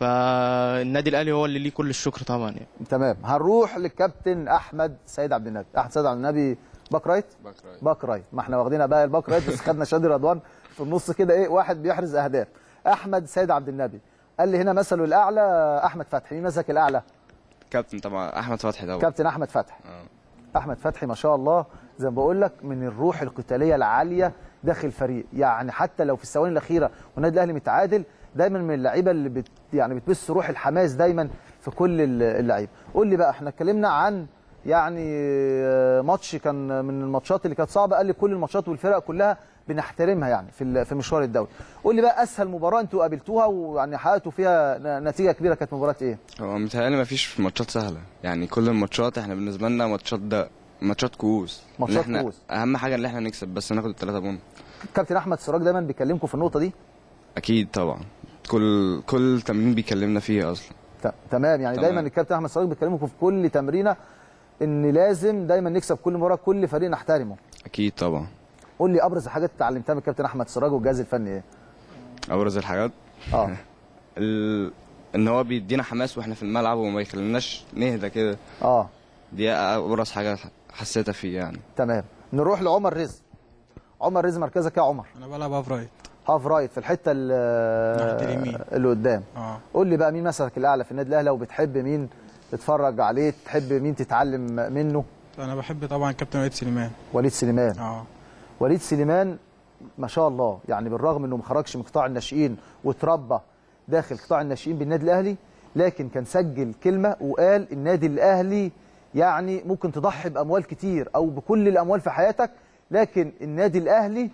Speaker 14: فالنادي الاهلي هو اللي ليه كل الشكر طبعا يعني
Speaker 2: تمام هنروح للكابتن احمد سيد عبد النبي احمد سيد عبد النبي باك رايت
Speaker 15: باك رايت
Speaker 2: باك رايت ما احنا واخدينها بقى الباك رايت بس خدنا شادي رضوان في النص كده ايه واحد بيحرز اهداف احمد سيد عبد النبي قال لي هنا مثله الاعلى احمد فتحي مين مسك الاعلى
Speaker 13: كابتن طبعا احمد فتحي طبعا
Speaker 2: كابتن احمد فتحي احمد فتحي ما شاء الله زي ما بقول لك من الروح القتاليه العاليه داخل الفريق يعني حتى لو في الثواني الاخيره والنادي الاهلي متعادل دايما من اللعيبه اللي بت يعني بتبث روح الحماس دايما في كل ال- اللعيبه قول لي بقى احنا اتكلمنا عن يعني آه، ماتش كان من الماتشات اللي كانت صعبه قال لي كل الماتشات والفرق كلها بنحترمها يعني في ال- في مشوار الدوري قول لي بقى اسهل مباراه انتوا قابلتوها ويعني حققتوا فيها ن- نتيجه كبيره كانت مباراه ايه
Speaker 13: هو متهيألي مفيش ماتشات سهله يعني كل الماتشات احنا بالنسبه لنا ماتشات ده ماتشات كؤوس
Speaker 2: ماتشات
Speaker 13: إن احنا
Speaker 2: كؤوس.
Speaker 13: اهم حاجه ان احنا نكسب بس ناخد الثلاثه بونت
Speaker 2: كابتن احمد سراج دايما بيكلمكم في النقطه دي
Speaker 13: اكيد طبعا كل كل تمرين بيكلمنا فيه اصلا
Speaker 2: ت- تمام يعني
Speaker 13: تمام.
Speaker 2: دايما الكابتن احمد سراج بيكلمكم في كل تمرينه ان لازم دايما نكسب كل مباراه كل فريق نحترمه
Speaker 13: اكيد طبعا
Speaker 2: قول لي ابرز الحاجات اللي اتعلمتها من الكابتن احمد سراج والجهاز الفني ايه
Speaker 13: ابرز الحاجات
Speaker 2: اه
Speaker 13: ال... ان هو بيدينا حماس واحنا في الملعب وما يخليناش نهدى كده
Speaker 2: اه
Speaker 13: دي ابرز حاجه حسيتها فيه يعني
Speaker 2: تمام نروح لعمر رزق عمر رزق مركزك إيه يا عمر
Speaker 11: انا بلعب هاف رايت
Speaker 2: هاف رايت في الحته ال-
Speaker 11: ناحية اليمين.
Speaker 2: اللي قدام
Speaker 11: اه
Speaker 2: قول لي بقى مين مثلك الاعلى في النادي الاهلي وبتحب مين تتفرج عليه تحب مين تتعلم منه
Speaker 11: انا بحب طبعا كابتن وليد سليمان
Speaker 2: وليد سليمان
Speaker 11: اه
Speaker 2: وليد سليمان ما شاء الله يعني بالرغم انه ما خرجش من قطاع الناشئين وتربى داخل قطاع الناشئين بالنادي الاهلي لكن كان سجل كلمه وقال النادي الاهلي يعني ممكن تضحي باموال كتير او بكل الاموال في حياتك لكن النادي الاهلي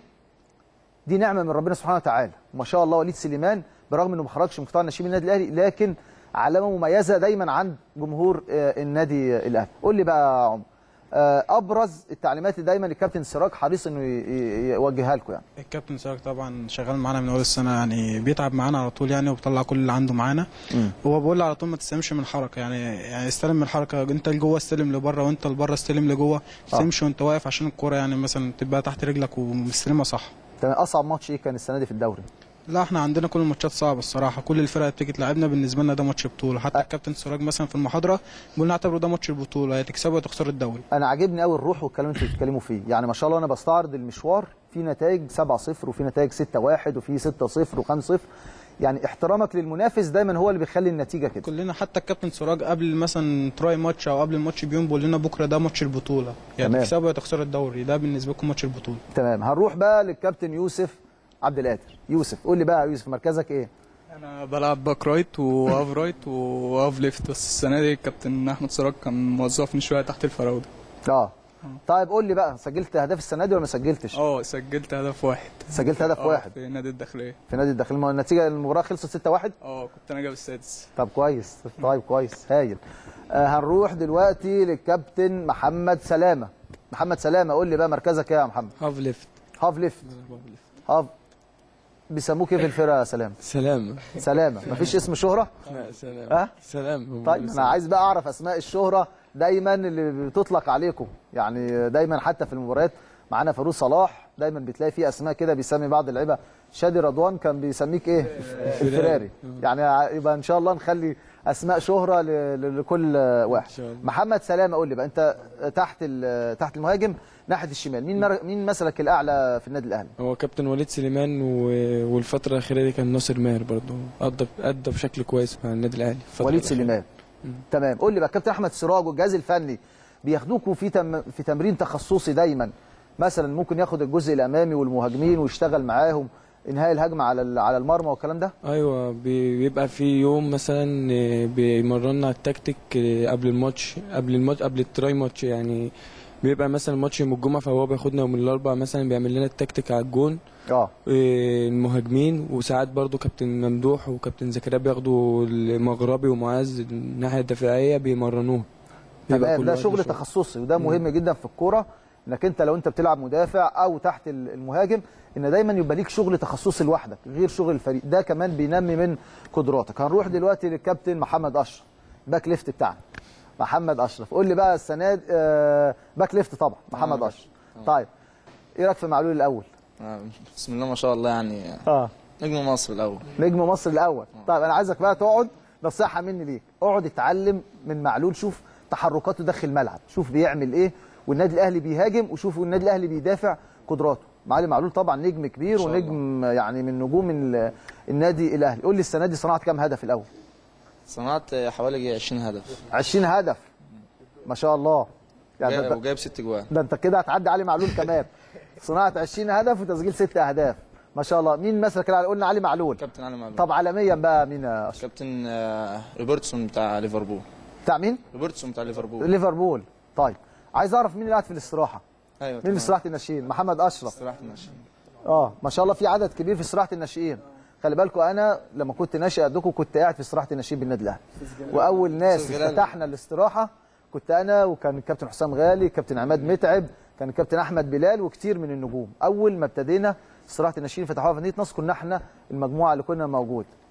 Speaker 2: دي نعمه من ربنا سبحانه وتعالى وما شاء الله وليد سليمان برغم انه ما خرجش من قطاع الناشئين من النادي الاهلي لكن علامه مميزه دايما عند جمهور آه، النادي الاهلي قول لي بقى يا عمر آه، ابرز التعليمات اللي دايما الكابتن سراج حريص انه ي- ي- يوجهها لكم يعني
Speaker 11: الكابتن سراج طبعا شغال معانا من اول السنه يعني بيتعب معانا على طول يعني وبيطلع كل اللي عنده معانا هو بيقول لي على طول ما تستلمش من الحركه يعني يعني استلم من الحركه انت لجوه استلم لبره وانت لبره استلم لجوه ما تستلمش وانت واقف عشان الكوره يعني مثلا تبقى تحت رجلك ومستلمها صح
Speaker 2: تمام اصعب ماتش ايه كان السنه دي في الدوري
Speaker 11: لا احنا عندنا كل الماتشات صعبه الصراحه كل الفرق اللي بتيجي تلعبنا بالنسبه لنا ده ماتش بطوله حتى الكابتن سراج مثلا في المحاضره بيقول نعتبره ده ماتش البطوله يا تكسبه يا تخسر الدوري
Speaker 2: انا عاجبني قوي الروح والكلام اللي انتوا بتتكلموا فيه يعني ما شاء الله انا بستعرض المشوار في نتائج 7-0 وفي نتائج 6-1 وفي 6-0 و5-0 يعني احترامك للمنافس دايما هو اللي بيخلي النتيجه كده
Speaker 11: كلنا حتى الكابتن سراج قبل مثلا تراي ماتش او قبل الماتش بيوم بيقول لنا بكره ده ماتش البطوله يا
Speaker 2: تمام.
Speaker 11: تكسبه يا تخسر الدوري ده بالنسبه لكم ماتش البطوله
Speaker 2: تمام هنروح بقى للكابتن يوسف عبد القادر يوسف قول لي بقى يا يوسف مركزك ايه
Speaker 12: انا بلعب باك رايت وهاف رايت وهاف ليفت بس السنه دي الكابتن احمد سراج كان موظفني شويه تحت الفراوده
Speaker 2: اه طيب قول لي بقى سجلت اهداف السنه دي ولا ما سجلتش
Speaker 12: اه سجلت هدف واحد
Speaker 2: سجلت هدف
Speaker 12: آه،
Speaker 2: واحد
Speaker 12: في نادي الداخليه
Speaker 2: في نادي الداخليه ما هو النتيجه المباراه خلصت 6-1
Speaker 12: اه كنت انا جايب السادس
Speaker 2: طب كويس طيب كويس هايل آه هنروح دلوقتي للكابتن محمد سلامه محمد سلامه قول لي بقى مركزك ايه يا محمد
Speaker 17: هاف ليفت
Speaker 2: هاف ليفت هاف بيسموك ايه في الفرقه يا سلامه
Speaker 17: سلامة
Speaker 2: سلامه مفيش اسم شهره
Speaker 17: لا سلام
Speaker 2: ها
Speaker 17: سلام
Speaker 2: طيب انا عايز بقى اعرف اسماء الشهره دايما اللي بتطلق عليكم يعني دايما حتى في المباريات معانا فاروق صلاح دايما بتلاقي فيه اسماء كده بيسمي بعض اللعيبه شادي رضوان كان بيسميك ايه الفراري يعني يبقى ان شاء الله نخلي اسماء شهره ل- ل- لكل واحد محمد سلامه قول لي بقى انت تحت ال- تحت المهاجم ناحيه الشمال مين مر... مين مثلك الاعلى في النادي الاهلي
Speaker 17: هو كابتن وليد سليمان و- والفترة الأخيرة دي كان ناصر ماهر برضه أدى أدى بشكل كويس مع النادي الأهلي الفترة
Speaker 2: وليد
Speaker 17: الأخيرة.
Speaker 2: سليمان تمام قول لي بقى كابتن احمد سراج والجهاز الفني بياخدوكوا في تم... في تمرين تخصصي دايما مثلا ممكن ياخد الجزء الامامي والمهاجمين ويشتغل معاهم انهاء الهجمه على ال- على المرمى والكلام ده
Speaker 17: أيوة بي- بيبقى في يوم مثلا آه، بيمرنا التكتيك آه، قبل الماتش قبل الماتش قبل التراي ماتش يعني بيبقى مثلا الماتش يوم الجمعة فهو بياخدنا يوم الأربع مثلا بيعمل لنا التكتيك على الجون
Speaker 2: اه
Speaker 17: المهاجمين وساعات برضو كابتن ممدوح وكابتن زكريا بياخدوا المغربي ومعاذ الناحية الدفاعية بيمرنوه بيبقى
Speaker 2: تمام
Speaker 17: كل
Speaker 2: ده
Speaker 17: واحد
Speaker 2: شغل
Speaker 17: بشغل.
Speaker 2: تخصصي وده مهم جدا في الكوره انك انت لو انت بتلعب مدافع او تحت ال- المهاجم ان دايما يبقى ليك شغل تخصصي لوحدك غير شغل الفريق ده كمان بينمي من قدراتك هنروح دلوقتي للكابتن محمد اشرف باك ليفت بتاعنا محمد اشرف قول لي بقى السنه دي آه، باك ليفت طبعا محمد
Speaker 10: آه.
Speaker 2: اشرف طيب ايه رايك في معلول الاول
Speaker 10: آه، بسم الله ما شاء الله يعني
Speaker 2: اه
Speaker 10: نجم مصر الاول
Speaker 2: نجم مصر الاول طيب انا عايزك بقى تقعد نصيحه مني ليك اقعد اتعلم من معلول شوف تحركاته داخل الملعب شوف بيعمل ايه والنادي الاهلي بيهاجم وشوف النادي الاهلي بيدافع قدراته معالي معلول طبعا نجم كبير
Speaker 10: شاء
Speaker 2: ونجم يعني من نجوم ال- النادي الاهلي قول لي السنه دي صنعت كام هدف الاول
Speaker 10: صنعت حوالي 20 هدف
Speaker 2: 20 هدف ما شاء الله يعني
Speaker 10: وجايب-
Speaker 2: ده,
Speaker 10: وجايب ست جوان
Speaker 2: ده انت كده هتعدي علي معلول كمان صناعه 20 هدف وتسجيل 6 اهداف ما شاء الله مين مثلك الأعلى؟ قلنا علي معلول
Speaker 10: كابتن علي معلول
Speaker 2: طب عالميا بقى مين يا أشرف؟
Speaker 10: كابتن آه، روبرتسون بتاع ليفربول
Speaker 2: بتاع مين
Speaker 10: روبرتسون بتاع ليفربول
Speaker 2: ليفربول طيب عايز اعرف مين اللي قاعد في الاستراحه
Speaker 10: ايوه
Speaker 2: مين
Speaker 10: تمام.
Speaker 2: في استراحه الناشئين محمد اشرف
Speaker 10: استراحه الناشئين
Speaker 2: اه ما شاء الله في عدد كبير في استراحه الناشئين خلي بالكم انا لما كنت ناشئ قدكم كنت قاعد في استراحه الناشئين بالنادي الاهلي واول ناس
Speaker 10: أستاذ جلال.
Speaker 2: فتحنا الاستراحه كنت انا وكان الكابتن حسام غالي كابتن عماد متعب كان الكابتن احمد بلال وكتير من النجوم اول ما ابتدينا استراحه الناشئين فتحوها في مدينه نصر كنا احنا المجموعه اللي كنا موجود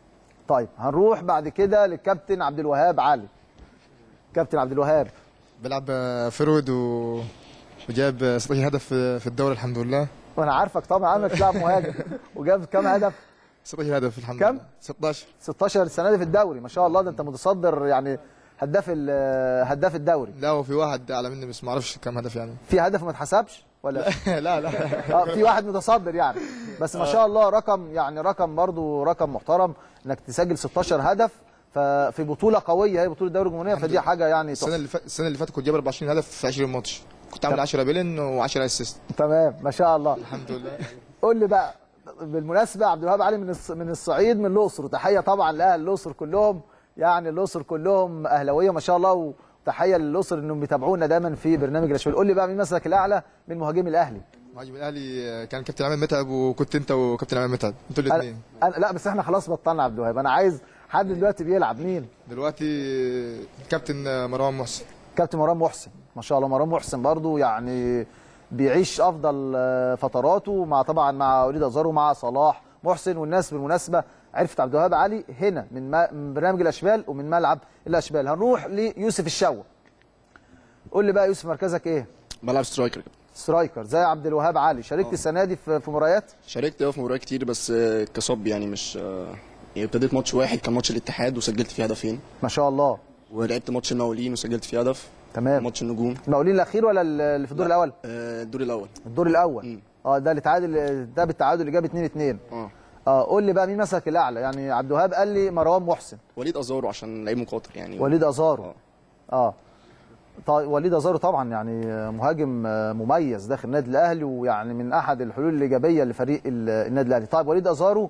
Speaker 2: طيب هنروح بعد كده للكابتن عبد الوهاب علي كابتن عبد الوهاب
Speaker 9: بلعب فرود و... وجايب 16 هدف في في الدوري الحمد لله
Speaker 2: وانا عارفك طبعا عارفك تلعب مهاجم وجاب كام هدف
Speaker 9: 16 هدف الحمد
Speaker 2: كم؟
Speaker 9: لله 16
Speaker 2: 16 السنه دي في الدوري ما شاء الله ده انت متصدر يعني هداف ال- هداف الدوري
Speaker 9: لا وفي واحد اعلى مني بس ما اعرفش كم هدف يعني
Speaker 2: في هدف ما اتحسبش ولا
Speaker 9: لا لا
Speaker 2: اه في واحد متصدر يعني بس ما شاء الله رقم يعني رقم برضو رقم محترم انك تسجل 16 هدف ففي بطوله قويه هي بطوله دوري الجمهوريه فدي حاجه يعني
Speaker 9: السنه
Speaker 2: تحفة.
Speaker 9: اللي فاتت السنه اللي فاتت كنت جايب 24 هدف في 20 ماتش كنت عامل 10 بيلن و10 اسيست
Speaker 2: تمام ما شاء الله
Speaker 9: الحمد لله
Speaker 2: قول لي بقى بالمناسبه عبد الوهاب علي من الص- من الصعيد من الاقصر وتحيه طبعا لاهل الاقصر كلهم يعني الاقصر كلهم اهلاويه ما شاء الله وتحيه للاقصر انهم بيتابعونا دايما في برنامج الاشبال قول لي بقى مين مسلك الاعلى من مهاجمي الاهلي
Speaker 9: مهاجم الاهلي كان كابتن عماد متعب وكنت انت وكابتن عماد متعب انتوا الاثنين
Speaker 2: أنا لا بس احنا خلاص بطلنا عبد الوهاب انا عايز حد دلوقتي بيلعب مين
Speaker 9: دلوقتي كابتن مروان محسن
Speaker 2: كابتن مروان محسن ما شاء الله مروان محسن برضو يعني بيعيش افضل آه، فتراته مع طبعا مع وليد ازار ومع صلاح محسن والناس بالمناسبه عرفت عبد الوهاب علي هنا من, ما من برنامج الاشبال ومن ملعب الاشبال هنروح ليوسف الشوا قول لي بقى يوسف مركزك ايه
Speaker 8: بلعب سترايكر
Speaker 2: سترايكر زي عبد الوهاب علي شاركت السنه دي في في مباريات
Speaker 8: شاركت اه في مباريات كتير بس آه، كصب يعني مش آه، يعني ابتديت ماتش واحد كان ماتش الاتحاد وسجلت فيه هدفين
Speaker 2: ما شاء الله
Speaker 8: ولعبت ماتش المقاولين وسجلت فيه هدف
Speaker 2: تمام
Speaker 8: ماتش النجوم
Speaker 2: المقاولين الاخير ولا اللي في الدور الاول
Speaker 8: آه، الدور الاول
Speaker 2: الدور الاول اه ده اللي تعادل ده بالتعادل اللي جاب 2 2
Speaker 8: اه
Speaker 2: اه قول لي بقى مين مسك الاعلى يعني عبد الوهاب قال لي مروان محسن
Speaker 8: وليد ازارو عشان لعيب مقاطر يعني
Speaker 2: وليد ازارو اه طيب وليد ازارو طبعا يعني مهاجم مميز داخل النادي الاهلي ويعني من احد الحلول الايجابيه لفريق ال- النادي الاهلي طيب وليد ازارو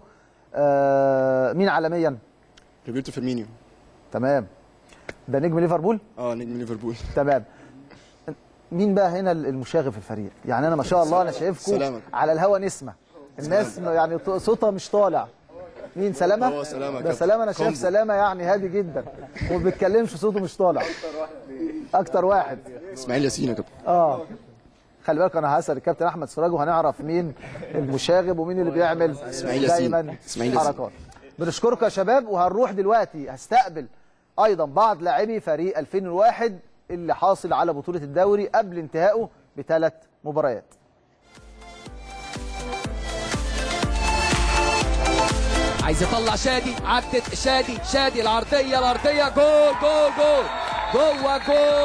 Speaker 2: آه مين عالميا
Speaker 8: روبرتو فيرمينيو
Speaker 2: تمام ده نجم ليفربول
Speaker 8: اه نجم ليفربول
Speaker 2: تمام مين بقى هنا المشاغب في الفريق يعني انا ما شاء الله انا شايفكم
Speaker 8: سلامة.
Speaker 2: على الهوا نسمه الناس يعني ط- صوتها مش طالع مين سلامه
Speaker 8: هو سلامة
Speaker 2: ده
Speaker 8: كابتن.
Speaker 2: سلامه انا شايف
Speaker 8: كومبو.
Speaker 2: سلامه يعني هادي جدا وما بيتكلمش صوته مش طالع اكتر واحد
Speaker 8: اسماعيل ياسين يا كابتن
Speaker 2: اه خلي بالك انا هسال الكابتن احمد سراج وهنعرف مين المشاغب ومين اللي بيعمل
Speaker 8: إسماعيل ياسين.
Speaker 2: دايما
Speaker 8: إسماعيل ياسين.
Speaker 2: حركات بنشكركم يا شباب وهنروح دلوقتي هستقبل ايضا بعض لاعبي فريق 2001 اللي حاصل على بطوله الدوري قبل انتهائه بثلاث مباريات
Speaker 18: عايز يطلع شادي عدت شادي شادي العرضية العرضية جول جول جول جوه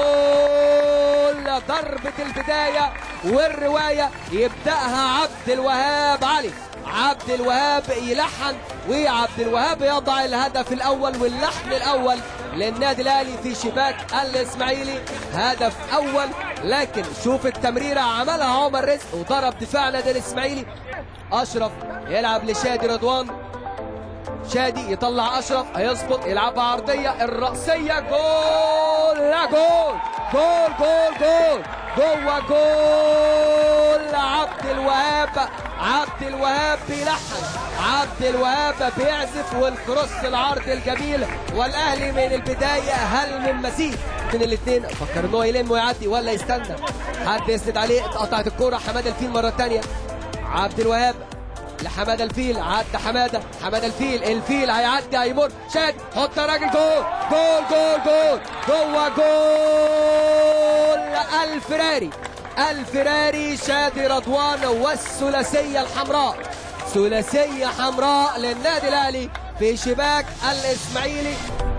Speaker 18: جول ضربة البداية والرواية يبدأها عبد الوهاب علي عبد الوهاب يلحن وعبد الوهاب يضع الهدف الأول واللحن الأول للنادي الأهلي في شباك الإسماعيلي هدف أول لكن شوف التمريرة عملها عمر رزق وضرب دفاع نادي الإسماعيلي أشرف يلعب لشادي رضوان شادي يطلع اشرف هيظبط يلعبها عرضيه الراسيه جول لا جول جول جول جول جوه جول عبد الوهاب عبد الوهاب بيلحن عبد الوهاب بيعزف والكروس العرض الجميل والاهلي من البدايه هل من مزيد من الاثنين فكر ان هو يلم ويعدي ولا يستنى حد يسند عليه اتقطعت الكوره حماده الفيل مره ثانيه عبد الوهاب لحماده الفيل عدى حماده حماده الفيل الفيل هيعدي هيمر شاد حط يا راجل جول جول جول جول جوه جول الفراري الفراري شادي رضوان والثلاثيه الحمراء ثلاثيه حمراء للنادي الاهلي في شباك الاسماعيلي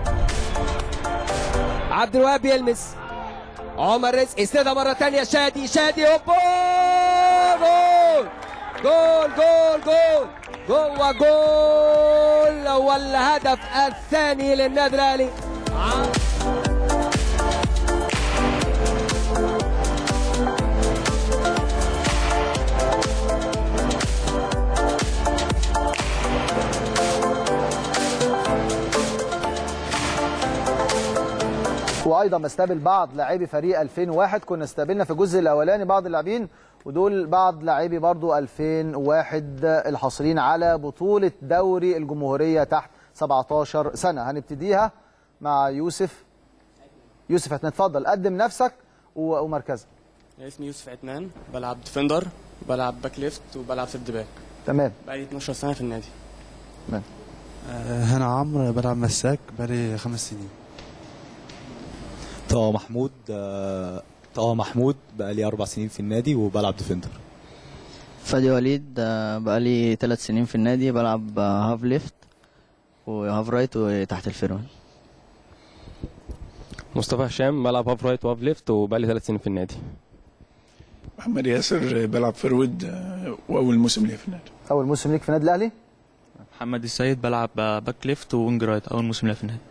Speaker 18: عبد الوهاب يلمس عمر رزق يسندها مره ثانيه شادي شادي هوبا جول جول جول جول جوه جول والهدف الثاني للنادي الاهلي
Speaker 2: وايضا بستقبل بعض لاعبي فريق 2001 كنا استقبلنا في الجزء الاولاني بعض اللاعبين ودول بعض لاعبي برضو 2001 الحاصلين على بطوله دوري الجمهوريه تحت 17 سنه هنبتديها مع يوسف يوسف هتتفضل قدم نفسك و- ومركزك
Speaker 19: اسمي يوسف عثمان بلعب ديفندر بلعب باك ليفت وبلعب سيرد باك
Speaker 2: تمام
Speaker 19: بقالي 12 سنه في النادي
Speaker 2: تمام
Speaker 20: هنا عمرو بلعب مساك بقالي خمس سنين
Speaker 21: طه محمود آه، طه محمود بقالي أربع سنين في النادي وبلعب ديفندر
Speaker 22: فادي وليد آه، بقالي ثلاث سنين في النادي بلعب آه، هاف ليفت وهاف رايت وتحت الفيرون
Speaker 23: مصطفى هشام بلعب هاف رايت وهاف ليفت وبقالي ثلاث سنين في النادي
Speaker 24: محمد ياسر بلعب فيرود آه، واول موسم ليا في النادي
Speaker 2: اول موسم ليك في النادي الاهلي
Speaker 25: محمد السيد بلعب باك ليفت ووينج رايت اول موسم ليا في النادي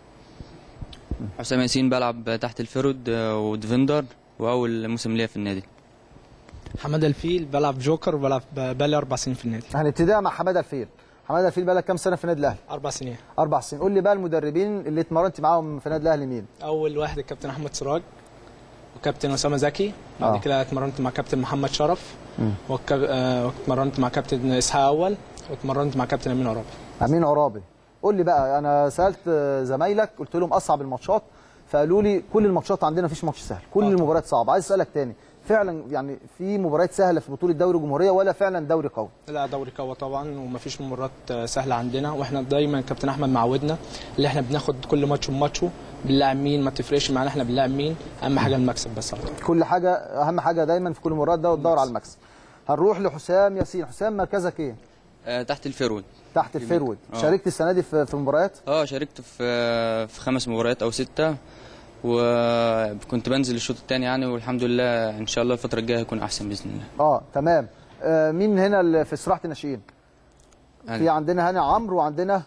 Speaker 26: حسام ياسين بلعب تحت الفيرود آه، وديفندر واول موسم ليا في النادي
Speaker 27: حماده الفيل بلعب جوكر وبلعب بقالي اربع سنين في النادي
Speaker 2: هنبتديها مع حماده الفيل حماده الفيل بقى لك كام سنه في النادي الاهلي
Speaker 27: اربع سنين
Speaker 2: اربع سنين قول لي بقى المدربين اللي اتمرنت معاهم في النادي الاهلي مين
Speaker 27: اول واحد الكابتن احمد سراج وكابتن اسامه زكي بعد
Speaker 2: آه.
Speaker 27: كده اتمرنت مع كابتن محمد شرف
Speaker 2: مم.
Speaker 27: وك- آه، واتمرنت مع كابتن اسحاق اول واتمرنت مع كابتن امين عرابي
Speaker 2: امين عرابي قول لي بقى انا سالت زمايلك قلت لهم اصعب الماتشات فقالوا لي كل الماتشات عندنا مفيش ماتش سهل كل المباريات صعبه عايز اسالك تاني فعلا يعني في مباريات سهله في بطوله دوري الجمهوريه ولا فعلا دوري قوي
Speaker 27: لا دوري قوي طبعا ومفيش مباريات آه، سهله عندنا واحنا دايما كابتن احمد معودنا اللي احنا بناخد كل ماتش بماتشه بنلاعب مين ما تفرقش معانا احنا بنلاعب مين اهم حاجه المكسب بس على طول
Speaker 2: كل حاجه اهم حاجه دايما في كل المباريات ده تدور على المكسب هنروح لحسام ياسين حسام مركزك ايه
Speaker 26: آه، تحت الفيرود
Speaker 2: تحت الفيرود
Speaker 26: آه.
Speaker 2: شاركت السنه دي في في مباريات
Speaker 26: اه شاركت في في خمس مباريات او سته وكنت بنزل الشوط الثاني يعني والحمد لله ان شاء الله الفتره الجايه هيكون احسن باذن الله
Speaker 2: اه تمام آه مين هنا اللي في استراحه الناشئين
Speaker 26: هاني.
Speaker 2: في عندنا هنا عمرو وعندنا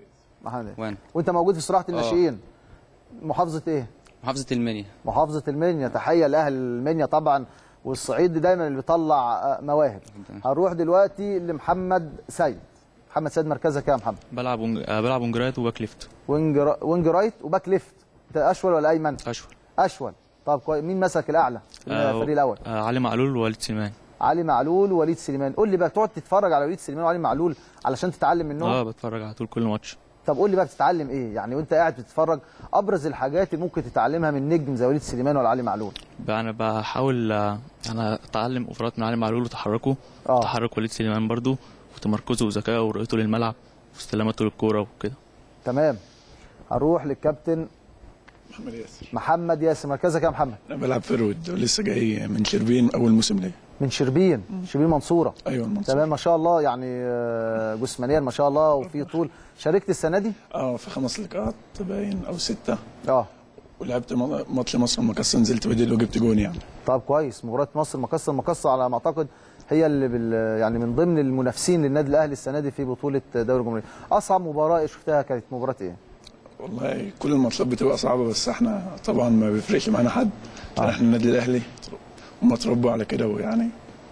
Speaker 2: محمد
Speaker 26: وين
Speaker 2: وانت موجود في استراحه
Speaker 26: آه.
Speaker 2: الناشئين محافظه ايه
Speaker 26: محافظه المنيا
Speaker 2: محافظه المنيا تحيه لاهل المنيا طبعا والصعيد دايما اللي بيطلع آه، مواهب هنروح دلوقتي لمحمد سيد محمد سيد مركزك ايه يا محمد
Speaker 25: بلعب ونج... آه، بلعب وينج رايت وباك ليفت
Speaker 2: وينج را... وينج رايت وباك ليفت انت اشول ولا ايمن
Speaker 25: اشول
Speaker 2: اشول طب كويس مين مسك الاعلى في
Speaker 25: آه،
Speaker 2: الفريق الاول
Speaker 25: آه، علي معلول ووليد سليمان
Speaker 2: علي معلول ووليد سليمان قول لي بقى تقعد تتفرج على وليد سليمان وعلي معلول علشان تتعلم منهم
Speaker 25: اه بتفرج على طول كل ماتش
Speaker 2: طب قول لي بقى بتتعلم ايه يعني وانت قاعد بتتفرج ابرز الحاجات اللي ممكن تتعلمها من نجم زي وليد سليمان ولا علي معلول
Speaker 25: بقى انا بحاول آه، انا اتعلم اوفرات من علي معلول وتحركه
Speaker 2: اه
Speaker 25: تحرك وليد سليمان برضو وتمركزه وذكائه ورؤيته للملعب واستلامته للكوره وكده
Speaker 2: تمام هنروح للكابتن
Speaker 24: محمد ياسر
Speaker 2: محمد ياسر مركزك يا محمد
Speaker 24: انا بلعب فيرود ولسه جاي من شربين اول موسم ليا
Speaker 2: من شربين شربين منصوره
Speaker 24: ايوه المنصور
Speaker 2: تمام ما شاء الله يعني آه، جسمانيا ما شاء الله وفي طول شاركت السنه دي
Speaker 24: اه في خمس لقاءات باين او سته
Speaker 2: اه
Speaker 24: ولعبت م- ماتش مصر المقصه نزلت بديل وجبت جون يعني
Speaker 2: طب كويس مباراه مصر مقصه المقصه على ما اعتقد هي اللي بال يعني من ضمن المنافسين للنادي الاهلي السنه دي في بطوله دوري الجمهوريه اصعب مباراه شفتها كانت مباراه ايه
Speaker 24: والله كل الماتشات بتبقى صعبه بس احنا طبعا ما بيفرقش معانا حد عشان احنا النادي الاهلي هم اتربوا على كده ويعني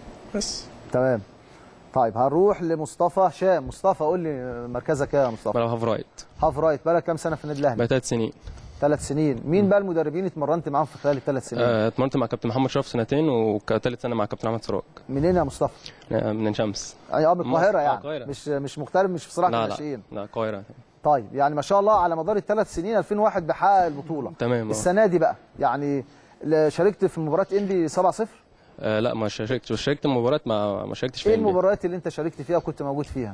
Speaker 24: بس
Speaker 2: تمام طيب هنروح لمصطفى هشام مصطفى قول لي مركزك ايه يا مصطفى
Speaker 23: بلعب هاف رايت
Speaker 2: هاف رايت بقالك كام سنه في النادي الاهلي
Speaker 23: بقى ثلاث سنين
Speaker 2: ثلاث سنين مين بقى المدربين اتمرنت معاهم في خلال الثلاث سنين
Speaker 23: آه، اتمرنت مع كابتن محمد شرف سنتين وكثالث سنه مع كابتن احمد سراج
Speaker 2: منين يا مصطفى
Speaker 23: آه، من عين شمس
Speaker 2: اي اه من
Speaker 23: مصر.
Speaker 2: القاهره
Speaker 23: آه،
Speaker 2: يعني
Speaker 23: القاهرة.
Speaker 2: مش مش مغترب مش في صراحه
Speaker 23: لا
Speaker 2: الناشئين
Speaker 23: لا لا القاهره
Speaker 2: طيب يعني ما شاء الله على مدار الثلاث سنين 2001 بحقق البطوله
Speaker 23: تمام آه.
Speaker 2: السنه دي بقى يعني ل- شاركت في مباراه انبي 7-0
Speaker 23: آه لا ما شاركتش شاركت مباريات ما ما شاركتش في
Speaker 2: ايه
Speaker 23: NBA.
Speaker 2: المباريات اللي انت شاركت فيها وكنت موجود فيها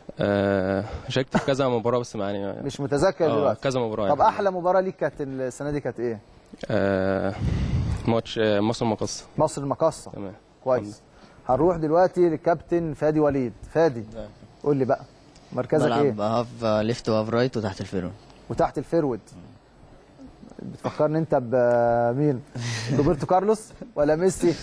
Speaker 23: آه شاركت في كذا مباراه بس ما يعني
Speaker 2: مش متذكر
Speaker 23: آه،
Speaker 2: دلوقتي
Speaker 23: كذا مباراه
Speaker 2: طب
Speaker 23: يعني.
Speaker 2: احلى مباراه ليك كانت السنه دي كانت ايه
Speaker 23: آه ماتش آه مصر المقصه
Speaker 2: مصر المقصه
Speaker 23: تمام
Speaker 2: كويس هنروح دلوقتي للكابتن فادي وليد فادي قول لي بقى مركزك
Speaker 22: بلعب
Speaker 2: ايه
Speaker 22: هاف ليفت وهاف رايت وتحت الفيرون
Speaker 2: وتحت الفيرود بتفكرني انت بمين روبرتو كارلوس ولا ميسي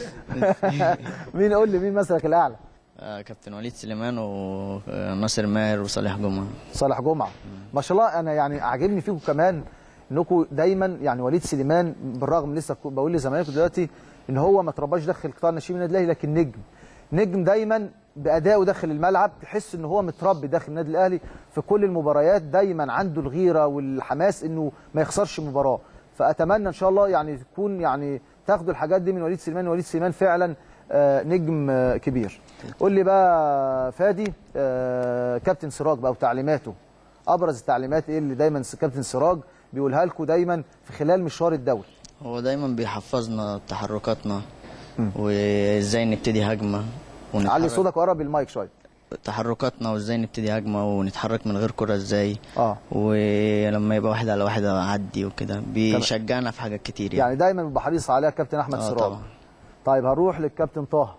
Speaker 2: مين قول لي مين مثلك الاعلى
Speaker 22: آه، كابتن وليد سليمان وناصر ماهر وصالح جمعه
Speaker 2: صالح جمعه ما شاء الله انا يعني عاجبني فيكم كمان انكم دايما يعني وليد سليمان بالرغم لسه كو- بقول لزمايلكم دلوقتي ان هو ما ترباش داخل قطاع الناشئين من النادي الاهلي لكن نجم نجم دايما بادائه داخل الملعب تحس ان هو متربي داخل النادي الاهلي في كل المباريات دايما عنده الغيره والحماس انه ما يخسرش مباراه فاتمنى ان شاء الله يعني تكون يعني تاخدوا الحاجات دي من وليد سليمان وليد سليمان فعلا آه، نجم آه، كبير قول لي بقى فادي آه، كابتن سراج بقى وتعليماته ابرز التعليمات ايه اللي دايما كابتن سراج بيقولها لكم دايما في خلال مشوار الدوري
Speaker 22: هو دايما بيحفظنا تحركاتنا وازاي نبتدي هجمه
Speaker 2: علي
Speaker 22: ونتحرك.
Speaker 2: صوتك قرب المايك شويه
Speaker 22: تحركاتنا وازاي نبتدي هجمه ونتحرك من غير كره ازاي
Speaker 2: اه
Speaker 22: ولما يبقى واحد على واحد اعدي وكده بيشجعنا في حاجات كتير يعني,
Speaker 2: يعني دايما بيبقى حريص عليها كابتن احمد
Speaker 22: آه
Speaker 2: سراج
Speaker 22: طبعا.
Speaker 2: طيب هروح للكابتن طه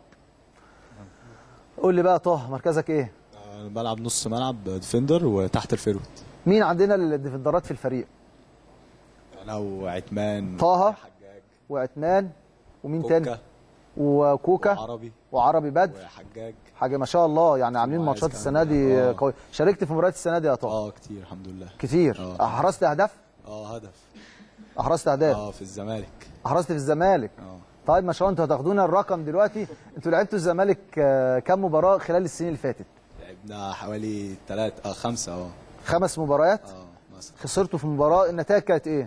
Speaker 2: قول لي بقى طه مركزك ايه
Speaker 21: أنا بلعب نص ملعب ديفندر وتحت الفيرود
Speaker 2: مين عندنا الديفندرات في الفريق
Speaker 21: انا وعتمان
Speaker 2: طه وعتمان ومين
Speaker 21: كوكا.
Speaker 2: تاني وكوكا
Speaker 21: وعربي
Speaker 2: وعربي بدر
Speaker 21: وحجاج
Speaker 2: حاجه ما شاء الله يعني عاملين
Speaker 21: وعايز
Speaker 2: ماتشات
Speaker 21: كمان.
Speaker 2: السنه دي
Speaker 21: آه.
Speaker 2: قويه شاركت في مباريات السنه دي يا طه
Speaker 21: اه كتير الحمد لله
Speaker 2: كتير
Speaker 21: آه.
Speaker 2: احرزت اهداف
Speaker 21: اه هدف
Speaker 2: احرزت اهداف
Speaker 21: اه في الزمالك
Speaker 2: احرزت في الزمالك طيب ما شاء الله انتوا هتاخدونا الرقم دلوقتي انتوا لعبتوا الزمالك آه، كام مباراه خلال السنين اللي فاتت
Speaker 21: لعبنا حوالي ثلاث اه خمسة اه
Speaker 2: خمس مباريات
Speaker 21: اه مثلا
Speaker 2: خسرتوا في مباراه النتائج كانت ايه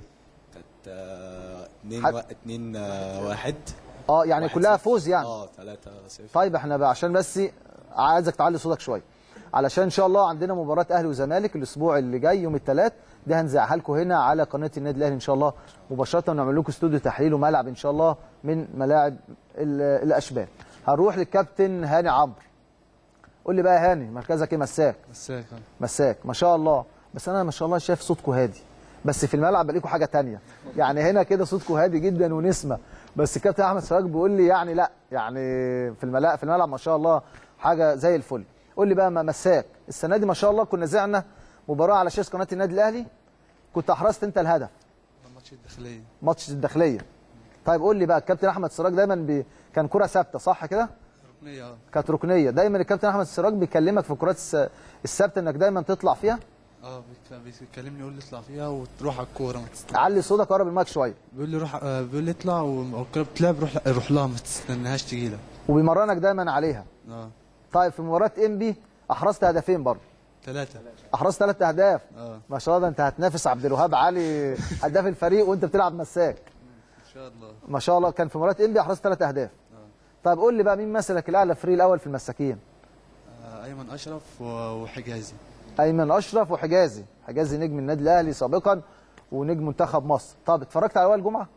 Speaker 21: آه، اتنين
Speaker 2: حد-
Speaker 21: و... اتنين آه، واحد
Speaker 2: اه يعني
Speaker 21: واحد
Speaker 2: كلها
Speaker 21: صفر.
Speaker 2: فوز يعني
Speaker 21: اه ثلاثة صفر
Speaker 2: طيب احنا بقى عشان بس عايزك تعلي صوتك شويه علشان ان شاء الله عندنا مباراه اهلي وزمالك الاسبوع اللي جاي يوم الثلاث ده هنذاعها لكم هنا على قناه النادي الاهلي ان شاء الله مباشره ونعمل لكم استوديو تحليل وملعب ان شاء الله من ملاعب ال- الاشبال هنروح للكابتن هاني عمرو قول لي بقى يا هاني مركزك ايه مساك
Speaker 20: مساك
Speaker 2: مساك ما شاء الله بس انا ما شاء الله شايف صوتكم هادي بس في الملعب بلاقيكم حاجه تانية يعني هنا كده صوتكم هادي جدا ونسمه بس الكابتن احمد سراج بيقول لي يعني لا يعني في الملعب في الملعب ما شاء الله حاجه زي الفل قول لي بقى ما مساك السنه دي ما شاء الله كنا زعنا مباراه على شاشه قناه النادي الاهلي كنت احرزت انت الهدف
Speaker 20: ماتش الداخليه
Speaker 2: ماتش الداخليه طيب قول لي بقى الكابتن احمد سراج دايما بي... كان كره ثابته صح كده
Speaker 20: ركنيه اه
Speaker 2: كانت ركنيه دايما الكابتن احمد سراج بيكلمك في الكرات الس- الثابته انك دايما تطلع فيها
Speaker 20: اه بيك- بيكلمني يقول لي اطلع فيها وتروح على الكوره ما تست...
Speaker 2: علي صوتك قرب المايك شويه
Speaker 20: بيقول لي روح آه، بيقول لي اطلع والكوره بتلعب روح روح لها ما تستناهاش تجي لك
Speaker 2: وبيمرنك دايما عليها
Speaker 20: اه
Speaker 2: طيب في مباراه انبي احرزت هدفين برضه
Speaker 20: ثلاثه
Speaker 2: احرزت ثلاث اهداف
Speaker 20: اه
Speaker 2: ما شاء الله ده انت هتنافس عبد الوهاب علي هداف الفريق وانت بتلعب مساك
Speaker 20: ان شاء الله
Speaker 2: ما شاء الله كان في مباراه انبي احرزت ثلاث اهداف طيب قول لي بقى مين مثلك الاعلى فريق الاول في المساكين
Speaker 20: آه، ايمن اشرف و- وحجازي
Speaker 2: ايمن اشرف وحجازي حجازي نجم النادي الاهلي سابقا ونجم منتخب مصر طب اتفرجت على وائل جمعه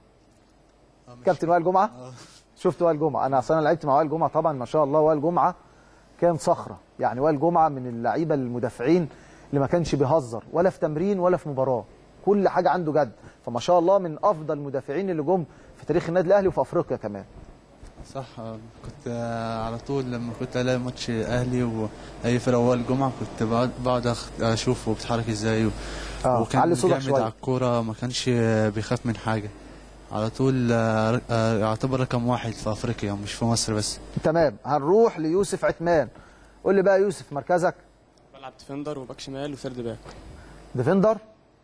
Speaker 2: كابتن وائل جمعه شفت وائل جمعه انا اصلا لعبت مع وائل جمعه طبعا ما شاء الله وائل جمعه كان صخره يعني وائل جمعه من اللعيبه المدافعين اللي ما كانش بيهزر ولا في تمرين ولا في مباراه كل حاجه عنده جد فما شاء الله من افضل المدافعين اللي جم في تاريخ النادي الاهلي وفي افريقيا كمان
Speaker 20: صح آه، كنت آه، على طول لما كنت الاقي ماتش اهلي واي فرقه اول جمعه كنت بقعد بقعد أخ- اشوفه بيتحرك ازاي و...
Speaker 2: آه،
Speaker 20: وكان
Speaker 2: علي صوتك
Speaker 20: جامد
Speaker 2: شوية.
Speaker 20: على الكوره ما كانش آه، بيخاف من حاجه على طول آه، ر- آه، يعتبر رقم واحد في افريقيا مش في مصر بس
Speaker 2: تمام هنروح ليوسف عثمان قول لي بقى يوسف مركزك
Speaker 19: بلعب ديفندر وباك شمال وسيرد باك
Speaker 2: ديفندر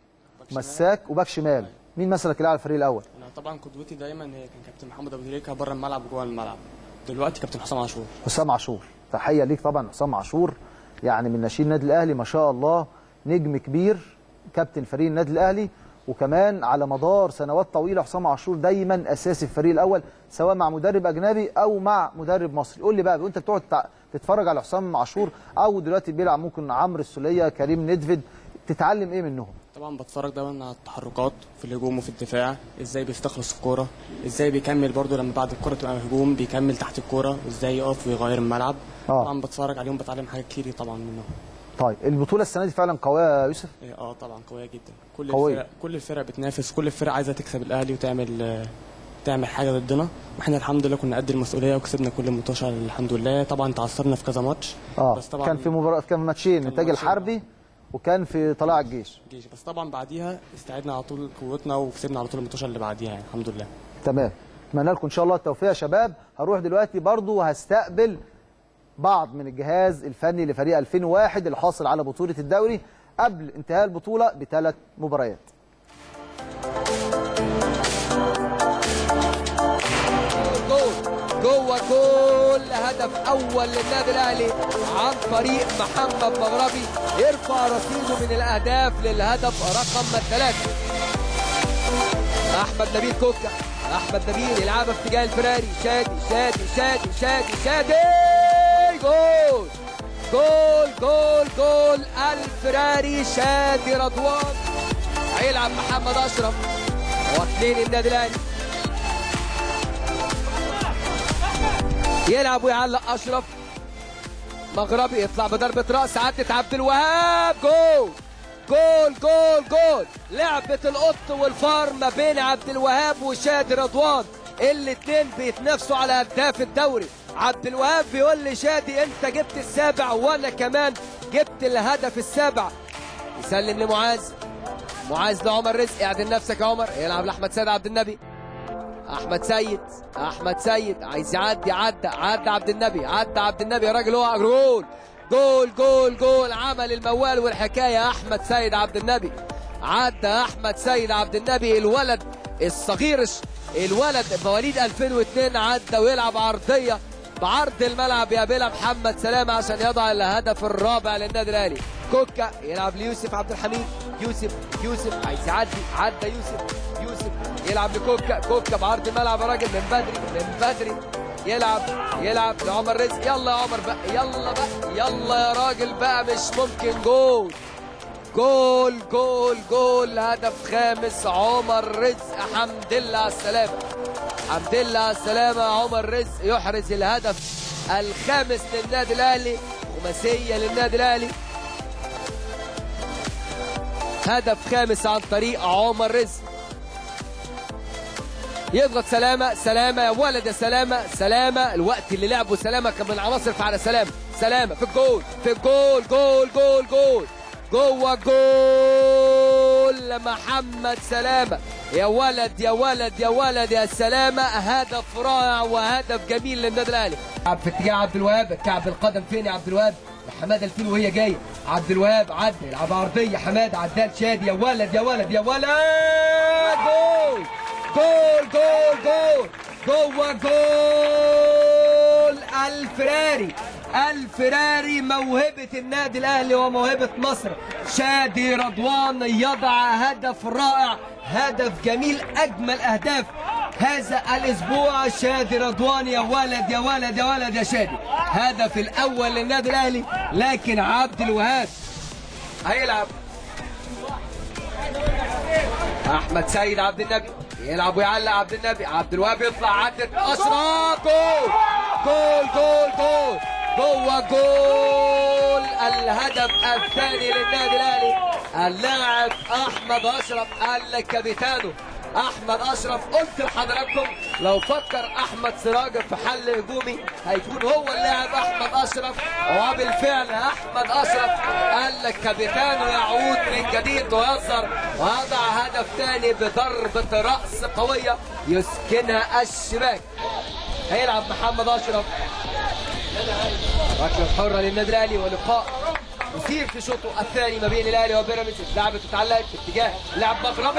Speaker 2: مساك وباك شمال مين مثلك الاعلى الفريق الاول
Speaker 19: انا طبعا قدوتي دايما هي كان كابتن محمد ابو تريكه بره الملعب وجوه الملعب دلوقتي كابتن حسام عاشور
Speaker 2: حسام عاشور تحيه ليك طبعا حسام عاشور يعني من ناشئين النادي الاهلي ما شاء الله نجم كبير كابتن فريق النادي الاهلي وكمان على مدار سنوات طويله حسام عاشور دايما اساسي في الفريق الاول سواء مع مدرب اجنبي او مع مدرب مصري قول لي بقى وانت بتقعد تع- تتفرج على حسام عاشور او دلوقتي بيلعب ممكن عمرو السوليه كريم ندفد تتعلم ايه منهم
Speaker 19: طبعا بتفرج دايما على التحركات في الهجوم وفي الدفاع ازاي بيستخلص الكوره ازاي بيكمل برضو لما بعد الكوره تبقى هجوم بيكمل تحت الكوره ازاي يقف ويغير الملعب
Speaker 2: آه.
Speaker 19: طبعا بتفرج عليهم بتعلم حاجات كتير طبعا منهم
Speaker 2: طيب البطوله السنه دي فعلا قويه يا يوسف
Speaker 19: إيه، اه طبعا قويه جدا كل
Speaker 2: قوية.
Speaker 19: الفرق كل الفرق بتنافس كل الفرق عايزه تكسب الاهلي وتعمل آه، تعمل حاجه ضدنا واحنا الحمد لله كنا قد المسؤوليه وكسبنا كل الماتشات الحمد لله طبعا تعثرنا في كذا ماتش
Speaker 2: اه
Speaker 19: بس طبعا
Speaker 2: كان في مباراه كان ماتشين
Speaker 19: كان
Speaker 2: الانتاج
Speaker 19: ماتشين.
Speaker 2: الحربي وكان في طلائع الجيش
Speaker 19: جيش بس طبعا بعديها استعدنا على طول قوتنا وكسبنا على طول الماتشات اللي بعديها يعني الحمد لله
Speaker 2: تمام اتمنى لكم ان شاء الله التوفيق يا شباب هروح دلوقتي برضو وهستقبل بعض من الجهاز الفني لفريق 2001 اللي حاصل على بطوله الدوري قبل انتهاء البطوله بثلاث مباريات
Speaker 18: جول جوه جول هدف اول للنادي الاهلي عن طريق محمد مغربي يرفع رصيده من الاهداف للهدف رقم ثلاثه احمد نبيل كوكا احمد نبيل يلعبها في اتجاه الفراري شادي شادي شادي شادي شادي جول جول جول جول الفراري شادي رضوان هيلعب محمد اشرف واثنين النادي الاهلي يلعب ويعلق اشرف مغربي يطلع بضربة رأس عدت عبد الوهاب جول جول جول جول لعبة القط والفار ما بين عبد الوهاب وشادي رضوان الاتنين بيتنافسوا على هداف الدوري عبد الوهاب بيقول لي شادي انت جبت السابع وانا كمان جبت الهدف السابع يسلم لمعاذ معاذ لعمر رزق اعدل نفسك يا عمر يلعب لاحمد سيد عبد النبي احمد سيد احمد سيد عايز يعدي عدى عدى عبد النبي عدى عبد النبي يا راجل هو جول جول جول جول عمل الموال والحكايه احمد سيد عبد النبي عدى احمد سيد عبد النبي الولد الصغير الولد مواليد 2002 عدى ويلعب عرضيه بعرض الملعب يقابلها محمد سلامه عشان يضع الهدف الرابع للنادي الاهلي كوكا يلعب ليوسف عبد الحميد يوسف يوسف عايز يعدي عدى يوسف يوسف يلعب لكوكا كوكا بعرض الملعب يا راجل من بدري من بدري يلعب يلعب لعمر رزق يلا يا عمر بقى يلا بقى يلا يا راجل بقى مش ممكن جول جول جول جول هدف خامس عمر رزق حمد لله على السلامة حمد لله على السلامة عمر رزق يحرز الهدف الخامس للنادي الأهلي خماسية للنادي الأهلي هدف خامس عن طريق عمر رزق يضغط سلامة سلامة يا ولد يا سلامة سلامة الوقت اللي لعبه سلامة كان من عناصر فعل سلامة سلامة في الجول في الجول جول جول جول جوه جول محمد سلامة يا ولد يا ولد يا ولد يا سلامة هدف رائع وهدف جميل للنادي الأهلي لعب في اتجاه عبد الوهاب كعب القدم فين يا عبد الوهاب حماده الفيل وهي جايه عبد الوهاب عدى يلعب عرضيه حماده عدال شادي يا ولد يا ولد يا ولد جول جول جول جول جوه جول الفراري الفراري موهبة النادي الأهلي وموهبة مصر شادي رضوان يضع هدف رائع هدف جميل أجمل أهداف هذا الأسبوع شادي رضوان يا ولد يا ولد يا ولد يا شادي هدف الأول للنادي الأهلي لكن عبد الوهاب هيلعب احمد سيد عبد النبي يلعب ويعلق عبد النبي عبد الوهاب يطلع عدت اشرف جول جول جول جول جوه جول الهدف الثاني للنادي الاهلي اللاعب احمد اشرف الكابيتانو احمد اشرف قلت لحضراتكم لو فكر احمد سراج في حل هجومي هيكون هو اللاعب احمد اشرف وبالفعل احمد اشرف الكابيتانو يعود من جديد ويظهر ويضع هدف ثاني بضربه راس قويه يسكنها الشباك هيلعب محمد اشرف ركله حره للنادي الاهلي ولقاء مثير في شوطه الثاني ما بين الاهلي وبيراميدز لعبت وتعلقت في اتجاه لاعب مغربي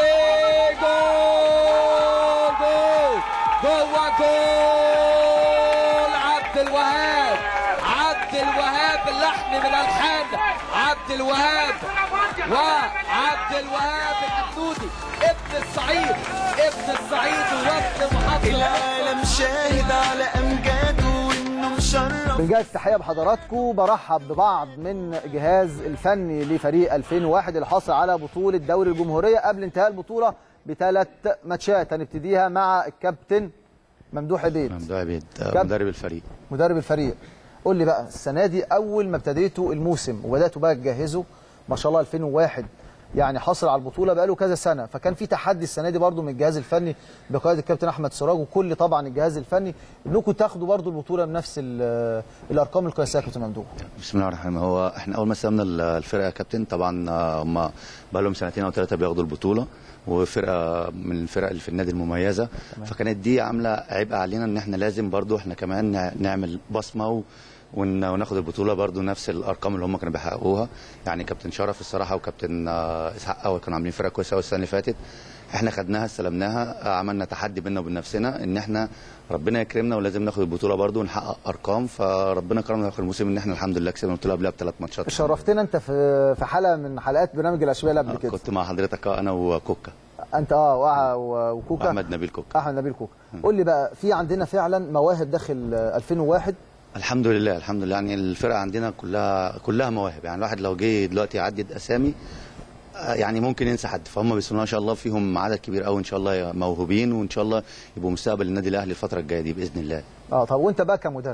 Speaker 18: جول جول جوه جول عبد الوهاب عبد الوهاب اللحن من الحان عبد الوهاب وعبد الوهاب الحدودي ابن الصعيد ابن الصعيد وابن محافظه
Speaker 1: العالم شاهد على امجاده وانه مشرف
Speaker 2: بنجهز تحيه بحضراتكم برحب ببعض من جهاز الفني لفريق 2001 اللي حاصل على بطوله دوري الجمهوريه قبل انتهاء البطوله بثلاث ماتشات هنبتديها مع الكابتن ممدوح عبيد
Speaker 3: ممدوح عبيد
Speaker 2: كاب-
Speaker 3: مدرب الفريق
Speaker 2: مدرب الفريق قول لي بقى السنه دي اول ما ابتديتوا الموسم وبداتوا بقى تجهزوا ما شاء الله 2001 يعني حصل على البطوله بقاله كذا سنه فكان في تحدي السنه دي برضو من الجهاز الفني بقياده الكابتن احمد سراج وكل طبعا الجهاز الفني انكم تاخدوا برضو البطوله بنفس ال- الارقام القياسيه يا كابتن ممدوح
Speaker 3: بسم الله الرحمن الرحيم هو احنا اول ما استلمنا ال- الفرقه يا كابتن طبعا آه، هم بقى لهم سنتين او ثلاثه بياخدوا البطوله وفرقه من الفرق اللي في النادي المميزه فكانت دي عامله عبء علينا ان احنا لازم برضو احنا كمان نع- نعمل بصمه و ون- وناخد البطوله برضو نفس الارقام اللي هم كانوا بيحققوها يعني كابتن شرف الصراحه وكابتن آه، اسحاق اول كانوا عاملين فرقه كويسه أوي السنه اللي فاتت احنا خدناها استلمناها آه، عملنا تحدي بينا وبين نفسنا ان احنا ربنا يكرمنا ولازم ناخد البطوله برضو ونحقق ارقام فربنا كرمنا اخر الموسم ان احنا الحمد لله كسبنا البطوله قبلها بثلاث ماتشات
Speaker 2: شرفتنا انت في في حلقه من حلقات برنامج الاشبال قبل كده
Speaker 3: كنت مع حضرتك آه، انا وكوكا
Speaker 2: انت اه وع- و- وكوكا
Speaker 3: احمد نبيل كوكا
Speaker 2: احمد نبيل كوكا قول لي بقى في عندنا فعلا مواهب داخل آه، 2001
Speaker 3: الحمد لله الحمد لله يعني الفرقه عندنا كلها كلها مواهب يعني الواحد لو جه دلوقتي يعدد اسامي آه، يعني ممكن ينسى حد فهم بسم الله ما شاء الله فيهم عدد كبير قوي ان شاء الله موهوبين وان شاء الله يبقوا مستقبل النادي الاهلي الفتره الجايه دي باذن الله
Speaker 2: اه طب وانت بقى كمدرب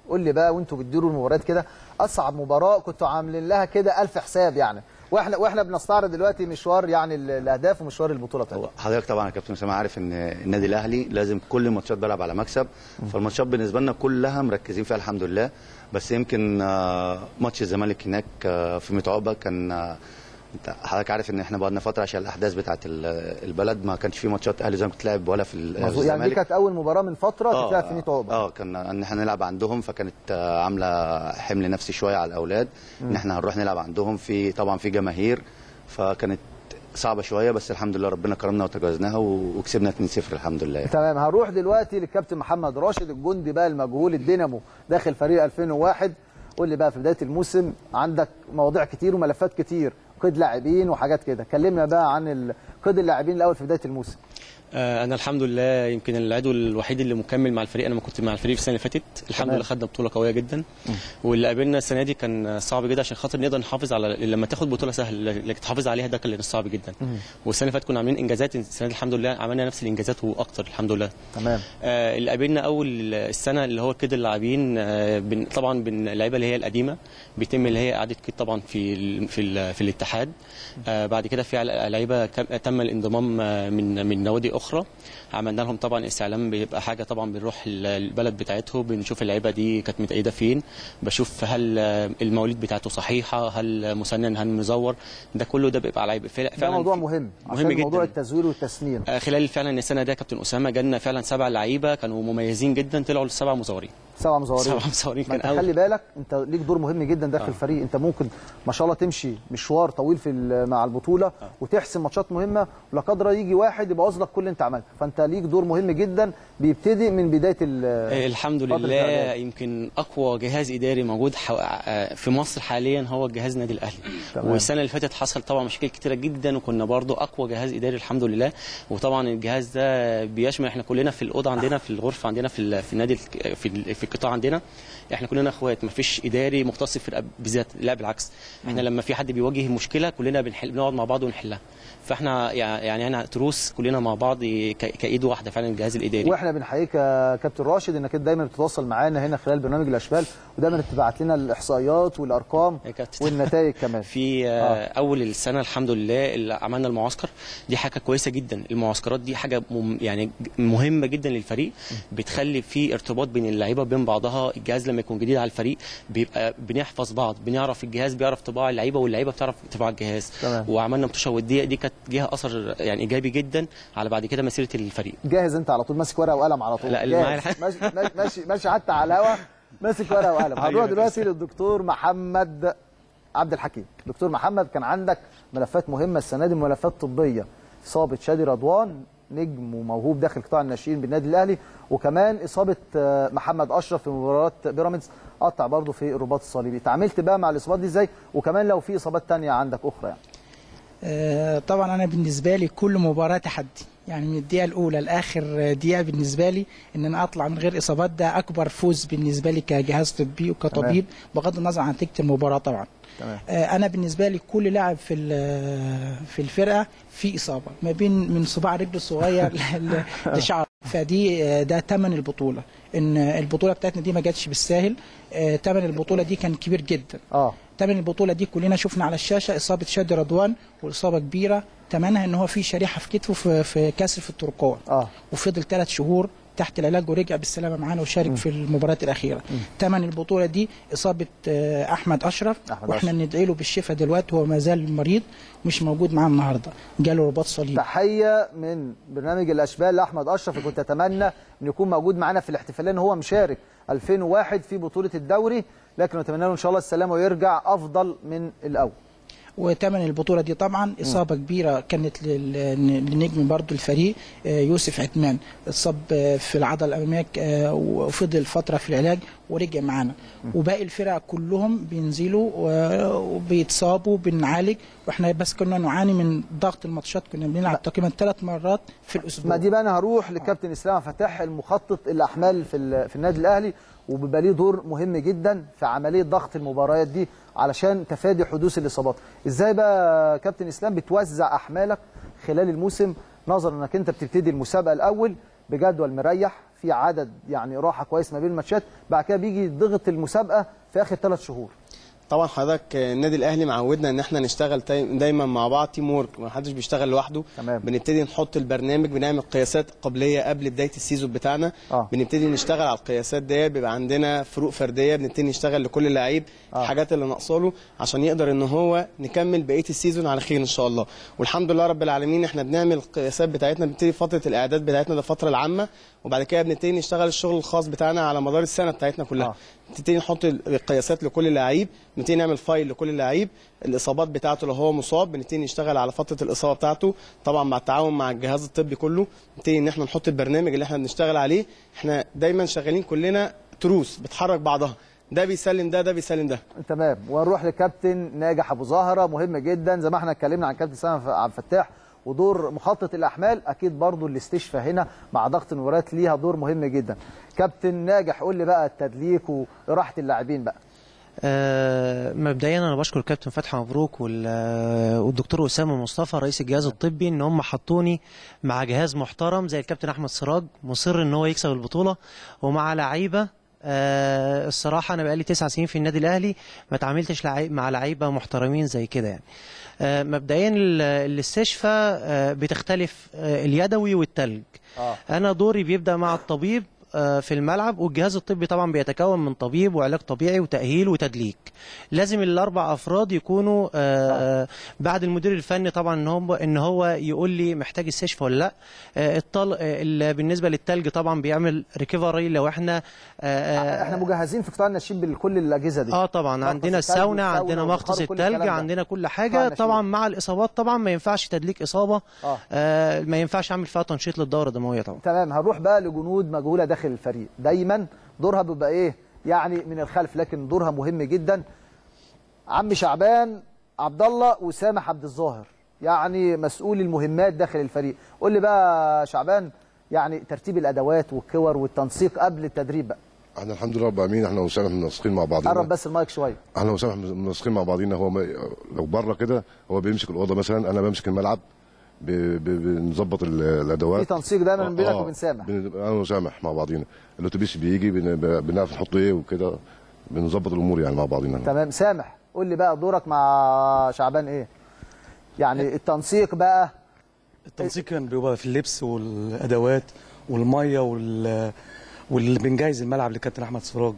Speaker 2: قول لي بقى وانتوا بتديروا المباريات كده اصعب مباراه كنتوا عاملين لها كده ألف حساب يعني واحنا واحنا بنستعرض دلوقتي مشوار يعني ال- الاهداف ومشوار البطوله بتاعتنا
Speaker 3: حضرتك طبعا يا كابتن اسامه عارف ان النادي الاهلي لازم كل الماتشات بيلعب على مكسب فالماتشات بالنسبه لنا كلها مركزين فيها الحمد لله بس يمكن آه، ماتش الزمالك هناك آه، في ميت عقبه كان آه، انت حضرتك عارف ان احنا بقالنا فتره عشان الاحداث بتاعه ال- البلد ما كانش في ماتشات اهلي زي ما بتلعب ولا في ال- في
Speaker 2: مظبوط يعني دي
Speaker 3: الزمالك
Speaker 2: كانت اول مباراه من فتره
Speaker 3: آه،
Speaker 2: تتلعب في ميت عقبه
Speaker 3: اه كان ان احنا نلعب عندهم فكانت آه، عامله حمل نفسي شويه على الاولاد ان
Speaker 2: مم.
Speaker 3: احنا هنروح نلعب عندهم في طبعا في جماهير فكانت صعبه شويه بس الحمد لله ربنا كرمنا وتجاوزناها و- وكسبنا 2-0 الحمد لله يعني.
Speaker 2: تمام هنروح دلوقتي للكابتن محمد راشد الجندي بقى المجهول الدينامو داخل فريق 2001 قول لي بقى في بدايه الموسم عندك مواضيع كتير وملفات كتير قيد لاعبين وحاجات كده كلمنا بقى عن ال- قيد اللاعبين الاول في بدايه الموسم
Speaker 19: آه، انا الحمد لله يمكن العضو الوحيد اللي مكمل مع الفريق انا ما كنت مع الفريق في السنه اللي فاتت الحمد
Speaker 2: تمام.
Speaker 19: لله خدنا بطوله قويه جدا واللي قابلنا السنه دي كان صعب جدا عشان خاطر نقدر نحافظ على لما تاخد بطوله سهل لكن تحافظ عليها ده كان صعب جدا والسنه اللي فاتت كنا عاملين انجازات السنه دي الحمد لله عملنا نفس الانجازات واكتر الحمد لله
Speaker 2: تمام
Speaker 19: آه، اللي قابلنا اول السنه اللي هو كده اللاعبين آه، بن- طبعا بن- اللعيبه اللي هي القديمه بيتم اللي هي اعاده كده طبعا في ال في ال في الاتحاد آه، بعد كده في عل- لعيبه كم- تم الانضمام آه، من من نوادي اخرى عملنا لهم طبعا استعلام بيبقى حاجه طبعا بنروح ال- البلد بتاعتهم بنشوف اللعيبه دي كانت متأيده فين بشوف هل آه، المواليد بتاعته صحيحه هل مسنن هل مزور ده كله ده بيبقى لعيب فعلا
Speaker 2: ده موضوع مهم
Speaker 19: مهم
Speaker 2: عشان
Speaker 19: جدا.
Speaker 2: موضوع التزوير والتسنين
Speaker 19: آه، خلال فعلا السنه ده كابتن اسامه جالنا فعلا سبع لعيبه كانوا مميزين جدا طلعوا السبع مزورين
Speaker 2: سبع مزورين
Speaker 19: سبع مزورين
Speaker 2: ما
Speaker 19: كان
Speaker 2: انت
Speaker 19: أول.
Speaker 2: خلي بالك انت ليك دور مهم جدا داخل
Speaker 19: آه.
Speaker 2: الفريق انت ممكن ما شاء الله تمشي مشوار طويل في ال- مع البطوله وتحسم ماتشات مهمه ولا قدر يجي واحد يبوظ لك كل اللي انت عملته فانت ليك دور مهم جدا بيبتدي من بدايه ال-
Speaker 19: آه، الحمد
Speaker 2: فترة
Speaker 19: لله
Speaker 2: الإعداد.
Speaker 19: يمكن اقوى جهاز اداري موجود حو... آه، في مصر حاليا هو جهاز النادي الاهلي
Speaker 2: تمام.
Speaker 19: والسنه اللي فاتت حصل طبعا مشاكل كتيره جدا وكنا برضو اقوى جهاز اداري الحمد لله وطبعا الجهاز ده بيشمل احنا كلنا في الاوضه عندنا في الغرفه عندنا في ال- في النادي الك- في ال- في القطاع عندنا احنا كلنا اخوات مفيش اداري مختص في الفرقه بالذات لا بالعكس احنا لما في حد بيواجه مشكله كلنا بنحل بنقعد مع بعض ونحلها فاحنا يع- يعني احنا تروس كلنا مع بعض ك- كايد واحده فعلا الجهاز الاداري
Speaker 2: واحنا بنحييك يا كابتن راشد انك انت دايما بتتواصل معانا هنا خلال برنامج الاشبال ودايما بتبعت لنا الاحصائيات والارقام والنتائج كمان
Speaker 19: في آه. اول السنه الحمد لله اللي عملنا المعسكر دي حاجه كويسه جدا المعسكرات دي حاجه مم يعني مهمه جدا للفريق بتخلي في ارتباط بين اللعيبه وبين بعضها الجهاز لما يكون جديد على الفريق بيبقى بنحفظ بعض بنعرف الجهاز بيعرف طباع اللعيبه واللعيبه بتعرف طباع الجهاز
Speaker 2: تمام.
Speaker 19: وعملنا متوشه وديه دي كانت ليها اثر يعني ايجابي جدا على بعد كده مسيره الفريق
Speaker 2: جاهز انت على طول ماسك ورقه وقلم على طول
Speaker 19: لا، اللي
Speaker 2: جاهز.
Speaker 19: معايا
Speaker 2: ماشي ماشي ماشي, ماشي حتى على الهوا ماسك ورقه وقلم
Speaker 19: أيوة
Speaker 2: هنروح
Speaker 19: بس.
Speaker 2: دلوقتي للدكتور محمد عبد الحكيم دكتور محمد كان عندك ملفات مهمه السنه دي ملفات طبيه اصابه شادي رضوان نجم وموهوب داخل قطاع الناشئين بالنادي الاهلي وكمان اصابه آه، محمد اشرف في مباراه بيراميدز قطع برضه في الرباط الصليبي تعاملت بقى مع الاصابات دي ازاي وكمان لو في اصابات تانية عندك اخرى يعني
Speaker 4: آه، طبعا انا بالنسبه لي كل مباراه تحدي يعني من الدقيقه الاولى لاخر دقيقه بالنسبه لي ان انا اطلع من غير اصابات ده اكبر فوز بالنسبه لي كجهاز طبي وكطبيب بغض النظر عن نتيجه المباراه طبعا
Speaker 2: تمام
Speaker 4: آه، انا بالنسبه لي كل لاعب في ال- في الفرقه في اصابه ما بين من صباع رجله الصغير ل- لشعر فدي آه، ده ثمن البطوله ان البطوله بتاعتنا دي ما جاتش بالساهل ثمن البطوله دي كان كبير جدا
Speaker 2: اه
Speaker 4: ثمن البطوله دي كلنا شفنا على الشاشه اصابه شادي رضوان واصابه كبيره ثمنها ان هو في شريحه في كتفه في, في كسر في الترقوه
Speaker 2: اه
Speaker 4: وفضل ثلاث شهور تحت العلاج ورجع بالسلامه معانا وشارك في المباريات الاخيره ثمن البطوله دي اصابه آه، احمد اشرف
Speaker 2: أحمد
Speaker 4: واحنا
Speaker 2: أشرف.
Speaker 4: ندعي له بالشفاء دلوقتي هو ما زال مريض مش موجود معانا النهارده جاله رباط صليبي
Speaker 2: تحيه من برنامج الاشبال لاحمد اشرف كنت اتمنى ان يكون موجود معانا في الاحتفاليه ان هو مشارك 2001 في بطوله الدوري لكن نتمنى له ان شاء الله السلامه ويرجع افضل من الاول
Speaker 4: وثمن البطوله دي طبعا اصابه كبيره كانت لل- لنجم برضو الفريق آه، يوسف عثمان اتصاب آه، في العضله الاماميه آه، وفضل فتره في العلاج ورجع معانا وباقي الفرق كلهم بينزلوا و- وبيتصابوا بنعالج واحنا بس كنا نعاني من ضغط الماتشات كنا بنلعب تقريبا ثلاث مرات في الاسبوع
Speaker 2: ما دي بقى انا هروح للكابتن اسلام فتح المخطط الاحمال في ال- في النادي الاهلي وبيبقى ليه دور مهم جدا في عمليه ضغط المباريات دي علشان تفادي حدوث الاصابات ازاي بقى يا كابتن اسلام بتوزع احمالك خلال الموسم نظرا انك انت بتبتدي المسابقه الاول بجدول مريح في عدد يعني راحه كويس ما بين الماتشات بعد كده بيجي ضغط المسابقه في اخر ثلاث شهور
Speaker 5: طبعا حضرتك النادي الاهلي معودنا ان احنا نشتغل تاي- دايما مع بعض تيم وورك ما حدش بيشتغل لوحده
Speaker 2: تمام.
Speaker 5: بنبتدي نحط البرنامج بنعمل قياسات قبليه قبل بدايه السيزون بتاعنا
Speaker 2: آه.
Speaker 5: بنبتدي نشتغل على القياسات ديت بيبقى عندنا فروق فرديه بنبتدي نشتغل لكل لعيب
Speaker 2: آه.
Speaker 5: الحاجات اللي ناقصه له عشان يقدر ان هو نكمل بقيه السيزون على خير ان شاء الله والحمد لله رب العالمين احنا بنعمل القياسات بتاعتنا بنبتدي فتره الاعداد بتاعتنا ده الفتره العامه وبعد كده بنبتدي نشتغل الشغل الخاص بتاعنا على مدار السنه بتاعتنا كلها
Speaker 2: آه.
Speaker 5: نبتدي نحط القياسات لكل لعيب نبتدي نعمل فايل لكل لعيب الاصابات بتاعته لو هو مصاب بنبتدي نشتغل على فتره الاصابه بتاعته طبعا مع التعاون مع الجهاز الطبي كله نبتدي ان احنا نحط البرنامج اللي احنا بنشتغل عليه احنا دايما شغالين كلنا تروس بتحرك بعضها ده بيسلم ده ده بيسلم ده
Speaker 2: تمام ونروح لكابتن ناجح ابو زهره مهم جدا زي ما احنا اتكلمنا عن كابتن سامح عبد الفتاح ودور مخطط الاحمال اكيد برضو الاستشفاء هنا مع ضغط المباريات ليها دور مهم جدا كابتن ناجح قول لي بقى التدليك وراحه اللاعبين بقى
Speaker 6: آه، مبدئيا انا بشكر كابتن فتحي مبروك وال- آه، والدكتور اسامه مصطفى رئيس الجهاز الطبي ان هم حطوني مع جهاز محترم زي الكابتن احمد سراج مصر ان هو يكسب البطوله ومع لعيبه آه، الصراحه انا بقالي تسع سنين في النادي الاهلي ما اتعاملتش لعي- مع لعيبه محترمين زي كده يعني آه، مبدئيا ال- الاستشفاء آه، بتختلف آه، اليدوي والتلج
Speaker 2: اه
Speaker 6: انا دوري بيبدا مع الطبيب آه، في الملعب والجهاز الطبي طبعا بيتكون من طبيب وعلاج طبيعي وتاهيل وتدليك لازم الاربع افراد يكونوا آه، بعد المدير الفني طبعا ان هو ان هو يقول لي محتاج استشفاء ولا لا آه، الطل... آه، ال- بالنسبه للتلج طبعا بيعمل ريكفري لو احنا آه،
Speaker 2: احنا مجهزين في قطاع الناشئين بكل الاجهزه دي
Speaker 6: اه طبعا
Speaker 2: مغطس
Speaker 6: عندنا
Speaker 2: التلج
Speaker 6: الساونا
Speaker 2: والساونا
Speaker 6: عندنا
Speaker 2: والبخار
Speaker 6: مغطس
Speaker 2: وكل الكلام
Speaker 6: التلج
Speaker 2: ده.
Speaker 6: عندنا كل
Speaker 2: قطاع
Speaker 6: حاجه
Speaker 2: الناشئين.
Speaker 6: طبعا مع الاصابات طبعا ما ينفعش تدليك اصابه
Speaker 2: آه.
Speaker 6: آه ما ينفعش اعمل فيها تنشيط للدوره الدمويه طبعا
Speaker 2: تمام هنروح بقى لجنود مجهوله داخل الفريق دايما دورها بيبقى ايه يعني من الخلف لكن دورها مهم جدا عم شعبان عبد الله وسامح عبد الظاهر يعني مسؤول المهمات داخل الفريق قول لي بقى شعبان يعني ترتيب الادوات والكور والتنسيق قبل التدريب بقى
Speaker 7: احنا الحمد لله رب العالمين احنا وسامح منسقين مع بعضينا
Speaker 2: قرب بس المايك شويه
Speaker 7: احنا وسامح منسقين مع بعضينا هو ما لو بره كده هو بيمسك الاوضه مثلا انا بمسك الملعب ب- ب- بنظبط ال- الادوات
Speaker 2: في تنسيق دايما بينك
Speaker 7: آه،
Speaker 2: وبين سامح
Speaker 7: بن- انا وسامح مع بعضينا الاتوبيس بيجي بن- ب- بنعرف نحط ايه وكده بنظبط الامور يعني مع بعضينا
Speaker 2: تمام سامح قول لي بقى دورك مع شعبان ايه يعني التنسيق بقى
Speaker 13: التنسيق كان بيبقى في اللبس والادوات والميه وال واللي بنجهز الملعب لكابتن احمد سراج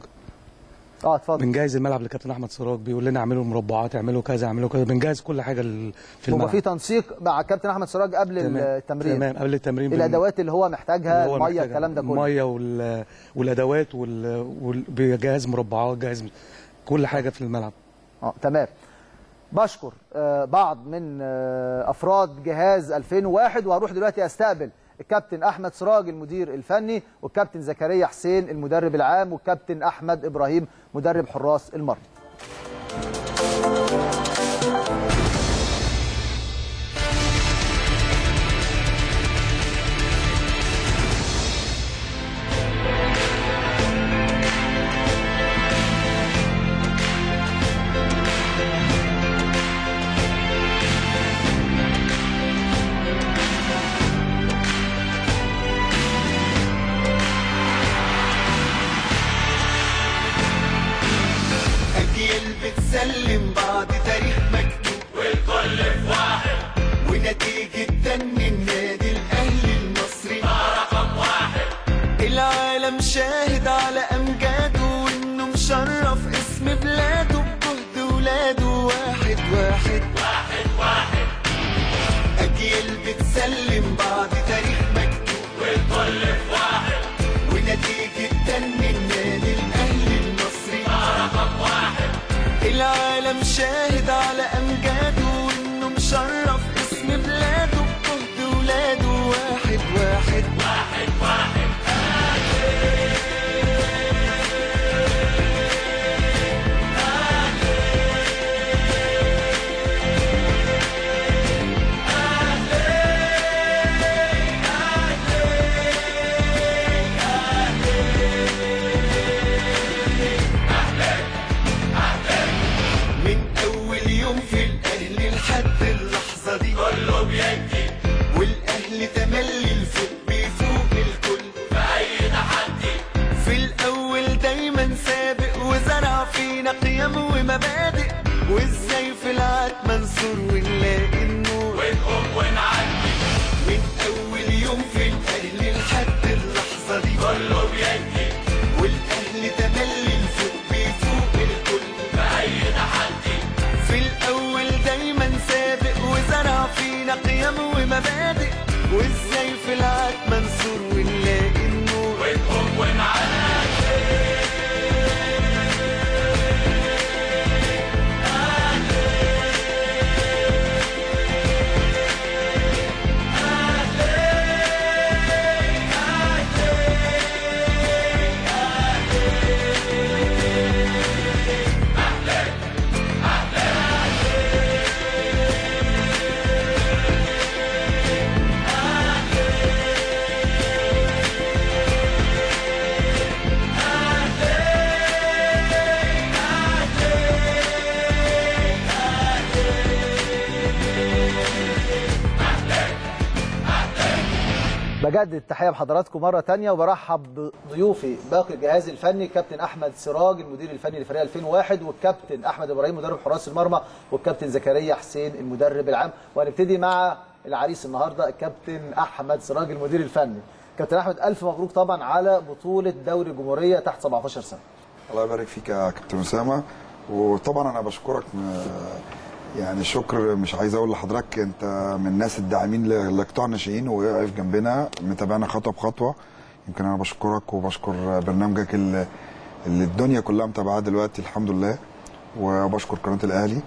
Speaker 2: اه اتفضل
Speaker 13: بنجهز الملعب لكابتن احمد سراج بيقول لنا اعملوا مربعات اعملوا كذا اعملوا كذا بنجهز كل حاجه ال- في
Speaker 2: هو
Speaker 13: الملعب
Speaker 2: في تنسيق مع كابتن احمد سراج قبل
Speaker 13: تمام.
Speaker 2: التمرين
Speaker 13: تمام قبل التمرين بن-
Speaker 2: الادوات اللي هو محتاجها
Speaker 13: اللي هو
Speaker 2: الميه
Speaker 13: محتاجها.
Speaker 2: الكلام ده كله
Speaker 13: الميه وال... والادوات وال... وال... بيجهز مربعات جهز كل حاجه في الملعب
Speaker 2: اه تمام بشكر آه، بعض من آه، افراد جهاز 2001 وهروح دلوقتي استقبل الكابتن احمد سراج المدير الفني والكابتن زكريا حسين المدرب العام والكابتن احمد ابراهيم مدرب حراس المرمى
Speaker 1: أجيال بتسلم بعض تاريخ مكتوب والكل في واحد ونتيجة تن النادي الأهلي المصري رقم واحد العالم شاهد على أمجاده وإنه مشرف اسم بلاده بجهد ولاده واحد واحد واحد واحد أجيال بتسلم بعض تاريخ مكتوب والكل في واحد ونتيجة تن النادي الأهلي المصري رقم واحد العالم شاهد على أمجاده وإنه مشرف اسم بلاده بجهد ولاده واحد واحد واحد واحد دايما سابق وزرع فينا قيم ومبادئ وازاي في العاد منصور ونلاقي النور ونقوم
Speaker 2: بجدد التحيه بحضراتكم مره تانية وبرحب بضيوفي باقي الجهاز الفني كابتن احمد سراج المدير الفني لفريق 2001 والكابتن احمد ابراهيم مدرب حراس المرمى والكابتن زكريا حسين المدرب العام وهنبتدي مع العريس النهارده الكابتن احمد سراج المدير الفني كابتن احمد الف مبروك طبعا على بطوله دوري الجمهوريه تحت 17 سنه
Speaker 10: الله يبارك فيك يا كابتن اسامه وطبعا انا بشكرك م- يعني شكر مش عايز اقول لحضرتك انت من الناس الداعمين ل- لقطاع الناشئين وواقف جنبنا متابعنا خطوه بخطوه يمكن انا بشكرك وبشكر برنامجك اللي اللي الدنيا كلها متابعاه دلوقتي الحمد لله وبشكر قناه الاهلي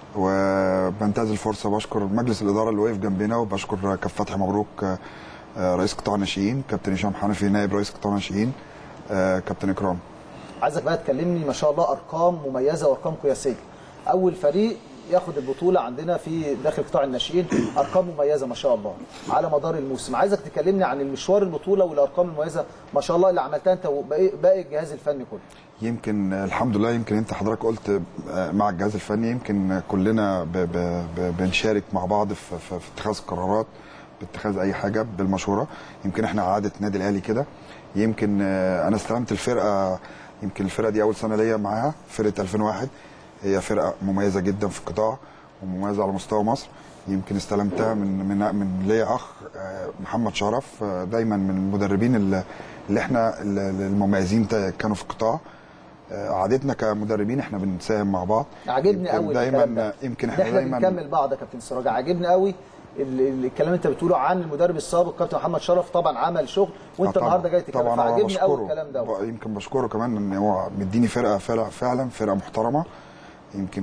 Speaker 10: وبنتهز الفرصه بشكر مجلس الاداره اللي واقف جنبنا وبشكر كابتن فتحي مبروك آه، رئيس قطاع الناشئين كابتن هشام حنفي نائب رئيس قطاع الناشئين آه، كابتن اكرام
Speaker 2: عايزك بقى تكلمني ما شاء الله ارقام مميزه وارقام قياسيه اول فريق ياخد البطوله عندنا في داخل قطاع الناشئين ارقام مميزه ما شاء الله على مدار الموسم عايزك تكلمني عن المشوار البطوله والارقام المميزه ما شاء الله اللي عملتها انت وباقي باقي الجهاز الفني كله
Speaker 10: يمكن الحمد لله يمكن انت حضرتك قلت آه، مع الجهاز الفني يمكن كلنا ب ب ب بنشارك مع بعض في, في, في اتخاذ قرارات باتخاذ اي حاجه بالمشوره يمكن احنا عاده النادي الاهلي كده يمكن آه، انا استلمت الفرقه يمكن الفرقه دي اول سنه ليا معاها فرقه 2001 هي فرقه مميزه جدا في القطاع ومميزه على مستوى مصر يمكن استلمتها من من من ليا اخ آه، محمد شرف آه، دايما من المدربين اللي اللي احنا اللي- المميزين تا- كانوا في القطاع آه، عادتنا كمدربين احنا بنساهم مع بعض
Speaker 2: عاجبني
Speaker 10: يمكن
Speaker 2: قوي الكلام
Speaker 10: دايما
Speaker 2: ده.
Speaker 10: يمكن
Speaker 2: ده
Speaker 10: احنا
Speaker 2: احنا
Speaker 10: دايما
Speaker 2: بنكمل بعض يا كابتن سراج عاجبني قوي ال- ال- الكلام اللي انت بتقوله عن المدرب السابق كابتن محمد شرف طبعا عمل شغل وانت
Speaker 10: آه طبعاً.
Speaker 2: النهارده جاي تتكلم
Speaker 10: طبعا أنا
Speaker 2: فعاجبني قوي
Speaker 10: بشكره.
Speaker 2: الكلام ده
Speaker 10: ب- يمكن بشكره كمان ان هو مديني فرقه فعلا فعلا فرقه محترمه يمكن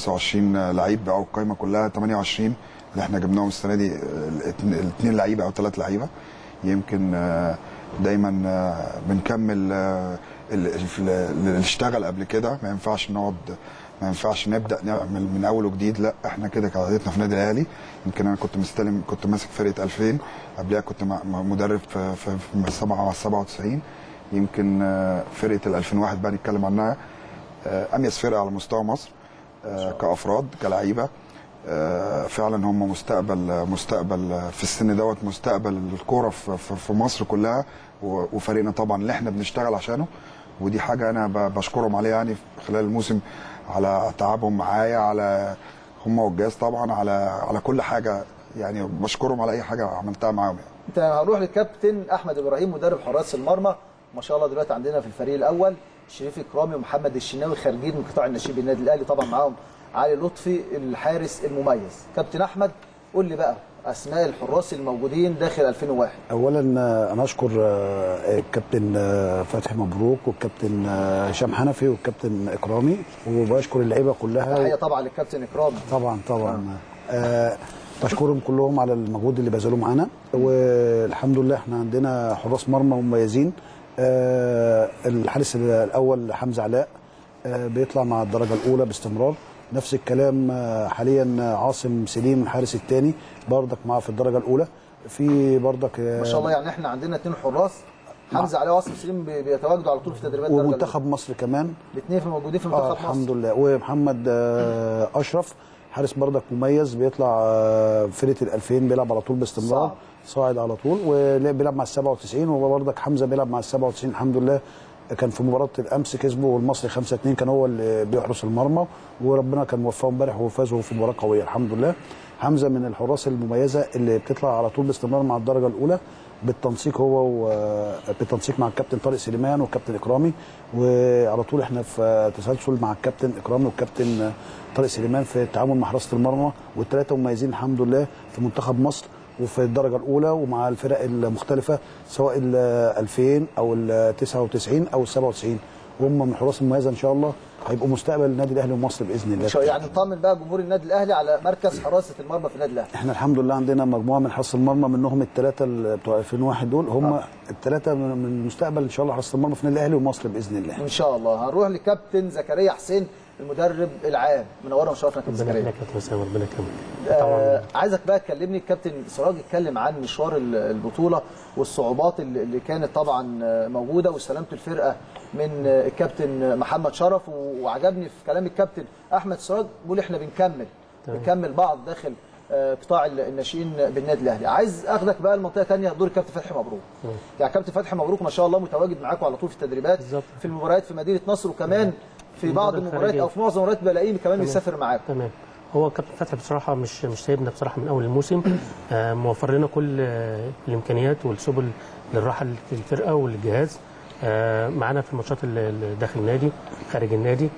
Speaker 10: 25 لعيب او القايمه كلها 28 اللي احنا جبناهم السنه دي الاثنين لعيبه او ثلاث لعيبه يمكن آه، دايما آه، بنكمل آه، ال- ال- اللي اشتغل قبل كده ما ينفعش نقعد ما ينفعش نبدا نعمل من اول وجديد لا احنا كده كعادتنا في النادي الاهلي يمكن انا كنت مستلم كنت ماسك فرقه 2000 قبلها كنت مع- مع مدرب في في في 7 97 يمكن آه، فرقه ال 2001 بقى نتكلم عنها آه، اميز فرقه على مستوى مصر آه، كافراد كلعيبه آه، فعلا هم مستقبل مستقبل في السن دوت مستقبل الكوره في, في, في مصر كلها و- وفريقنا طبعا اللي احنا بنشتغل عشانه ودي حاجه انا ب- بشكرهم عليها يعني خلال الموسم على تعبهم معايا على هم والجهاز طبعا على على كل حاجه يعني بشكرهم على اي حاجه عملتها معاهم يعني.
Speaker 2: انت هنروح للكابتن احمد ابراهيم مدرب حراس المرمى ما شاء الله دلوقتي عندنا في الفريق الاول شريف اكرامي ومحمد الشناوي خارجين من قطاع الناشئين بالنادي الاهلي طبعا معاهم علي لطفي الحارس المميز كابتن احمد قول لي بقى اسماء الحراس الموجودين داخل 2001
Speaker 11: اولا آه، انا اشكر آه، الكابتن آه، فتحي مبروك والكابتن آه، هشام حنفي والكابتن اكرامي وبشكر اللعيبه كلها
Speaker 2: تحيه طبعا للكابتن اكرامي
Speaker 11: طبعا طبعا آه بشكرهم كلهم على المجهود اللي بذلوه معانا والحمد لله احنا عندنا حراس مرمى مميزين آه الحارس الاول حمزه علاء آه بيطلع مع الدرجه الاولى باستمرار نفس الكلام آه حاليا عاصم سليم الحارس الثاني بردك معاه في الدرجه الاولى في بردك آه
Speaker 2: ما شاء الله يعني احنا عندنا اثنين حراس حمزه علي وعاصم سليم بي- بيتواجدوا على طول في تدريبات الدرجة
Speaker 11: ومنتخب مصر كمان
Speaker 2: الاثنين في موجودين في
Speaker 11: آه
Speaker 2: منتخب
Speaker 11: الحمد
Speaker 2: مصر
Speaker 11: لله ومحمد آه اشرف حارس بردك مميز بيطلع آه فرقه ال 2000 بيلعب على طول باستمرار
Speaker 2: صعب.
Speaker 11: صاعد على طول وبيلعب مع ال 97 وبردك حمزه بيلعب مع ال 97 الحمد لله كان في مباراه الامس كسبوا والمصري 5 2 كان هو اللي بيحرس المرمى وربنا كان موفقه امبارح وفازوا في مباراه قويه الحمد لله حمزه من الحراس المميزه اللي بتطلع على طول باستمرار مع الدرجه الاولى بالتنسيق هو و... بالتنسيق مع الكابتن طارق سليمان والكابتن اكرامي وعلى طول احنا في تسلسل مع الكابتن اكرامي والكابتن طارق سليمان في التعامل مع حراسه المرمى والثلاثه مميزين الحمد لله في منتخب مصر وفي الدرجه الاولى ومع الفرق المختلفه سواء ال 2000 او ال 99 او ال 97 وهم من الحراس المميزه ان شاء الله هيبقوا مستقبل النادي الاهلي ومصر باذن الله
Speaker 2: إن شاء- يعني نطمن بقى جمهور النادي الاهلي على مركز حراسه المرمى في النادي الاهلي
Speaker 11: احنا الحمد لله عندنا مجموعه من حراس المرمى منهم الثلاثه اللي بتوع 2001 دول هم الثلاثه من من المستقبل ان شاء الله حراس المرمى في النادي الاهلي ومصر باذن الله
Speaker 2: ان شاء الله هنروح لكابتن زكريا حسين المدرب العام منورنا وشرفنا كابتن
Speaker 8: ربنا
Speaker 2: زكريا
Speaker 8: يخليك يا كابتن اسامه ربنا يكرمك
Speaker 2: آه عايزك بقى تكلمني الكابتن سراج اتكلم عن مشوار ال- البطوله والصعوبات اللي اللي كانت طبعا آه، موجوده واستلامه الفرقه من آه، الكابتن محمد شرف و- وعجبني في كلام الكابتن احمد سراج بيقول احنا بنكمل
Speaker 8: تمام.
Speaker 2: بنكمل بعض داخل آه، قطاع ال- الناشئين بالنادي الاهلي عايز اخدك بقى لمنطقه ثانيه دور الكابتن فتحي مبروك يعني كابتن فتحي مبروك ما شاء الله متواجد معاكم على طول في التدريبات في المباريات في مدينه نصر وكمان في بعض
Speaker 8: المباريات
Speaker 2: المباريات او في معظم المباريات بلاقيه كمان
Speaker 8: تمام.
Speaker 2: بيسافر معاكم
Speaker 8: تمام هو كابتن فتحي بصراحه مش مش سايبنا بصراحه من اول الموسم آه، موفر لنا كل آه، الامكانيات والسبل للراحه للفرقه وللجهاز آه، معانا في الماتشات اللي اللي داخل النادي خارج النادي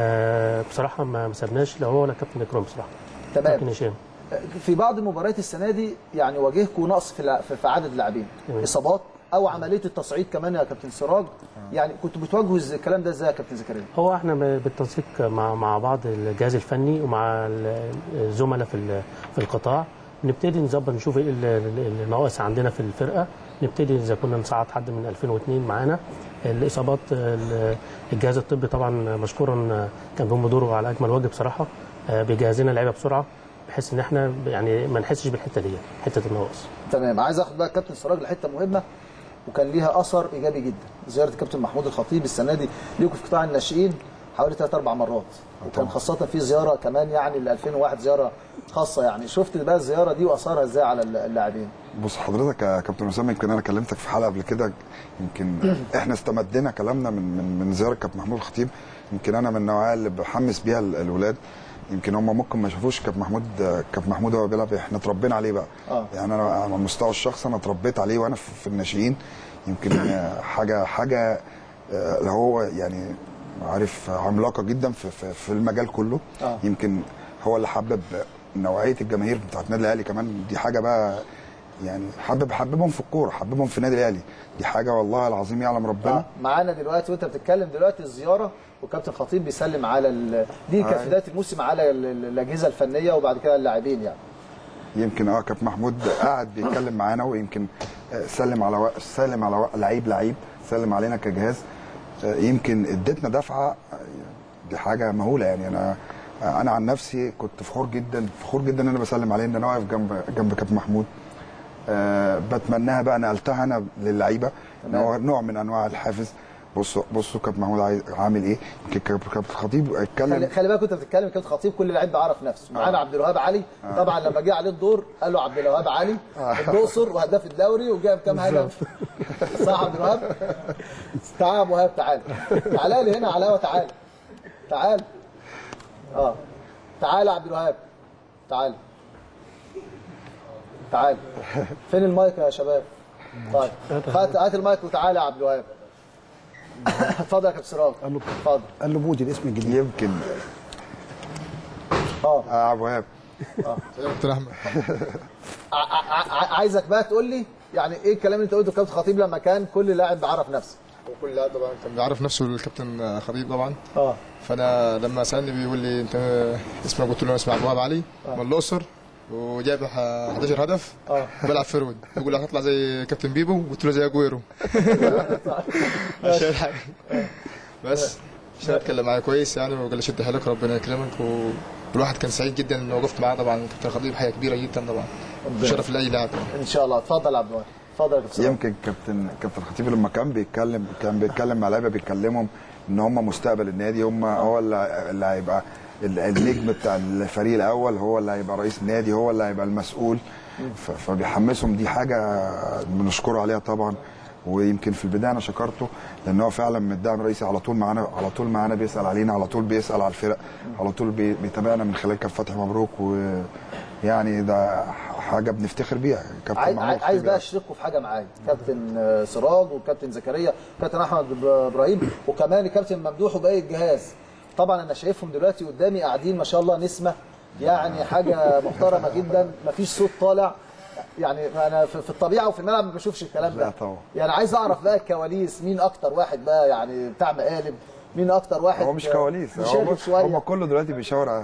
Speaker 8: آه، بصراحه ما ما سابناش لا هو ولا كابتن اكرام بصراحه
Speaker 2: تمام.
Speaker 8: كابتن هشام
Speaker 2: في بعض المباريات السنه دي يعني واجهكم نقص في الع- في في عدد اللاعبين
Speaker 8: تمام.
Speaker 2: اصابات او عمليه التصعيد كمان يا كابتن سراج يعني كنتوا بتواجهوا إز- الكلام ده ازاي يا كابتن زكريا؟
Speaker 8: هو احنا ب- بالتنسيق مع مع بعض الجهاز الفني ومع ال- الزملاء في ال- في القطاع نبتدي نظبط نشوف ايه ال- ال- النواقص عندنا في الفرقه نبتدي اذا كنا نصعد حد من 2002 معانا الاصابات ال- الجهاز الطبي طبعا مشكورا كان بيقوم بدوره على اجمل وجه بصراحه آه، بيجهز لنا اللعيبه بسرعه بحيث ان احنا يعني ما نحسش بالحته دي حته النواقص
Speaker 2: تمام عايز اخد بقى كابتن سراج لحته مهمه وكان ليها اثر ايجابي جدا زياره الكابتن محمود الخطيب السنه دي ليكم في قطاع الناشئين حوالي ثلاث اربع مرات وكان خاصه في زياره كمان يعني ل 2001 زياره خاصه يعني شفت بقى الزياره دي واثرها ازاي على اللاعبين
Speaker 10: بص حضرتك يا كابتن اسامه يمكن انا كلمتك في حلقه قبل كده يمكن احنا استمدنا كلامنا من من من زياره كابتن محمود الخطيب يمكن انا من النوعيه اللي بحمس بيها ال- الولاد يمكن هم ممكن ما شافوش كابتن محمود كابتن محمود وهو بيلعب احنا اتربينا عليه بقى
Speaker 2: اه
Speaker 10: يعني انا على المستوى الشخصي انا اتربيت عليه وانا في في الناشئين يمكن آه، حاجه حاجه آه، اللي هو يعني عارف عملاقه جدا في في, في المجال كله
Speaker 2: آه.
Speaker 10: يمكن هو اللي حبب نوعيه الجماهير بتاعت النادي الاهلي كمان دي حاجه بقى يعني حبب حببهم في الكوره حببهم في النادي الاهلي دي حاجه والله العظيم يعلم ربنا
Speaker 2: آه. معانا دلوقتي وانت بتتكلم دلوقتي الزياره وكابتن خطيب بيسلم على ال... دي كانت
Speaker 10: آه.
Speaker 2: بدايه الموسم على ال- ال- الاجهزه الفنيه وبعد كده اللاعبين يعني
Speaker 10: يمكن اه كابتن محمود قاعد بيتكلم معانا ويمكن آه، سلم على وق- سلم على وق- لعيب لعيب سلم علينا كجهاز آه، يمكن ادتنا دفعه آه، دي حاجه مهوله يعني انا آه، انا عن نفسي كنت فخور جدا فخور جدا ان انا بسلم عليه ان انا واقف جنب جنب كابتن محمود آه، بتمناها بقى نقلتها انا للعيبه إن هو نوع من انواع الحافز بصوا بصوا كابتن محمود عايز- عامل ايه يمكن كابتن كابتن الخطيب اتكلم
Speaker 2: خلي, خلي بالك وانت بتتكلم كابتن خطيب كل لعيب بيعرف نفسه معانا عبد الوهاب علي طبعا لما جه عليه الدور قال له عبد الوهاب علي في الاقصر وهداف الدوري وجاب كام هدف صح عبد الوهاب تعال يا ابو وهاب تعال تعال لي هنا على الهوا تعال تعال اه تعال يا عبد الوهاب تعال تعال فين المايك يا شباب طيب هات هات المايك وتعال يا عبد الوهاب اتفضل يا كابتن سراج اتفضل
Speaker 11: قال له بودي الاسم الجديد
Speaker 10: يمكن
Speaker 2: اه
Speaker 10: اه ابو وهاب
Speaker 2: اه
Speaker 9: كابتن احمد
Speaker 2: ع- ع- ع- عايزك بقى تقول لي يعني ايه الكلام اللي انت قلته كابتن خطيب لما كان كل لاعب بيعرف نفسه
Speaker 9: وكل لاعب طبعا كان بيعرف نفسه الكابتن خطيب طبعا
Speaker 2: اه
Speaker 9: فانا لما سالني بيقول لي انت اسمك قلت له انا اسمي عبد الوهاب علي من الاقصر وجايب ح- 11 هدف
Speaker 2: اه
Speaker 9: بلعب فيرود يقول لي هتطلع زي كابتن بيبو قلت له زي اجويرو عشان حاجه بس عشان اتكلم معايا كويس يعني وقال لي شد حيلك ربنا يكرمك و... والواحد كان سعيد جدا انه وقفت معاه طبعا كابتن خطيب حاجه كبيره جدا طبعا شرف لاي لاعب
Speaker 2: ان شاء الله اتفضل يا عبد الوهاب اتفضل يا كابتن سراج.
Speaker 10: يمكن كابتن كابتن خطيب لما كان بيتكلم كان بيتكلم مع لعيبه بيكلمهم ان هم مستقبل النادي هم هو اللي اللي هيبقى ال- النجم بتاع الفريق الاول هو اللي هيبقى رئيس النادي هو اللي هيبقى المسؤول ف- فبيحمسهم دي حاجه بنشكره عليها طبعا ويمكن في البدايه انا شكرته لان هو فعلا من الدعم الرئيسي على طول معانا على طول معانا بيسال علينا على طول بيسال على الفرق على طول بي- بيتابعنا من خلال كابتن فتحي مبروك و يعني ده حاجه بنفتخر بيها كابتن
Speaker 2: عايز,
Speaker 10: محمود
Speaker 2: عايز
Speaker 10: خطيب
Speaker 2: بقى اشركوا في حاجه معايا كابتن آه، سراج وكابتن زكريا وكابتن احمد إب- ابراهيم وكمان الكابتن ممدوح وباقي الجهاز طبعا انا شايفهم دلوقتي قدامي قاعدين ما شاء الله نسمه يعني حاجه محترمه جدا مفيش صوت طالع يعني انا في في الطبيعه وفي الملعب ما بشوفش الكلام ده
Speaker 10: لا طبعا
Speaker 2: يعني عايز اعرف بقى الكواليس مين اكتر واحد بقى يعني بتاع مقالب مين اكتر واحد
Speaker 10: هو مش كواليس هو
Speaker 2: مشاغب
Speaker 10: بص
Speaker 2: شويه
Speaker 10: هم كله دلوقتي بيشاور على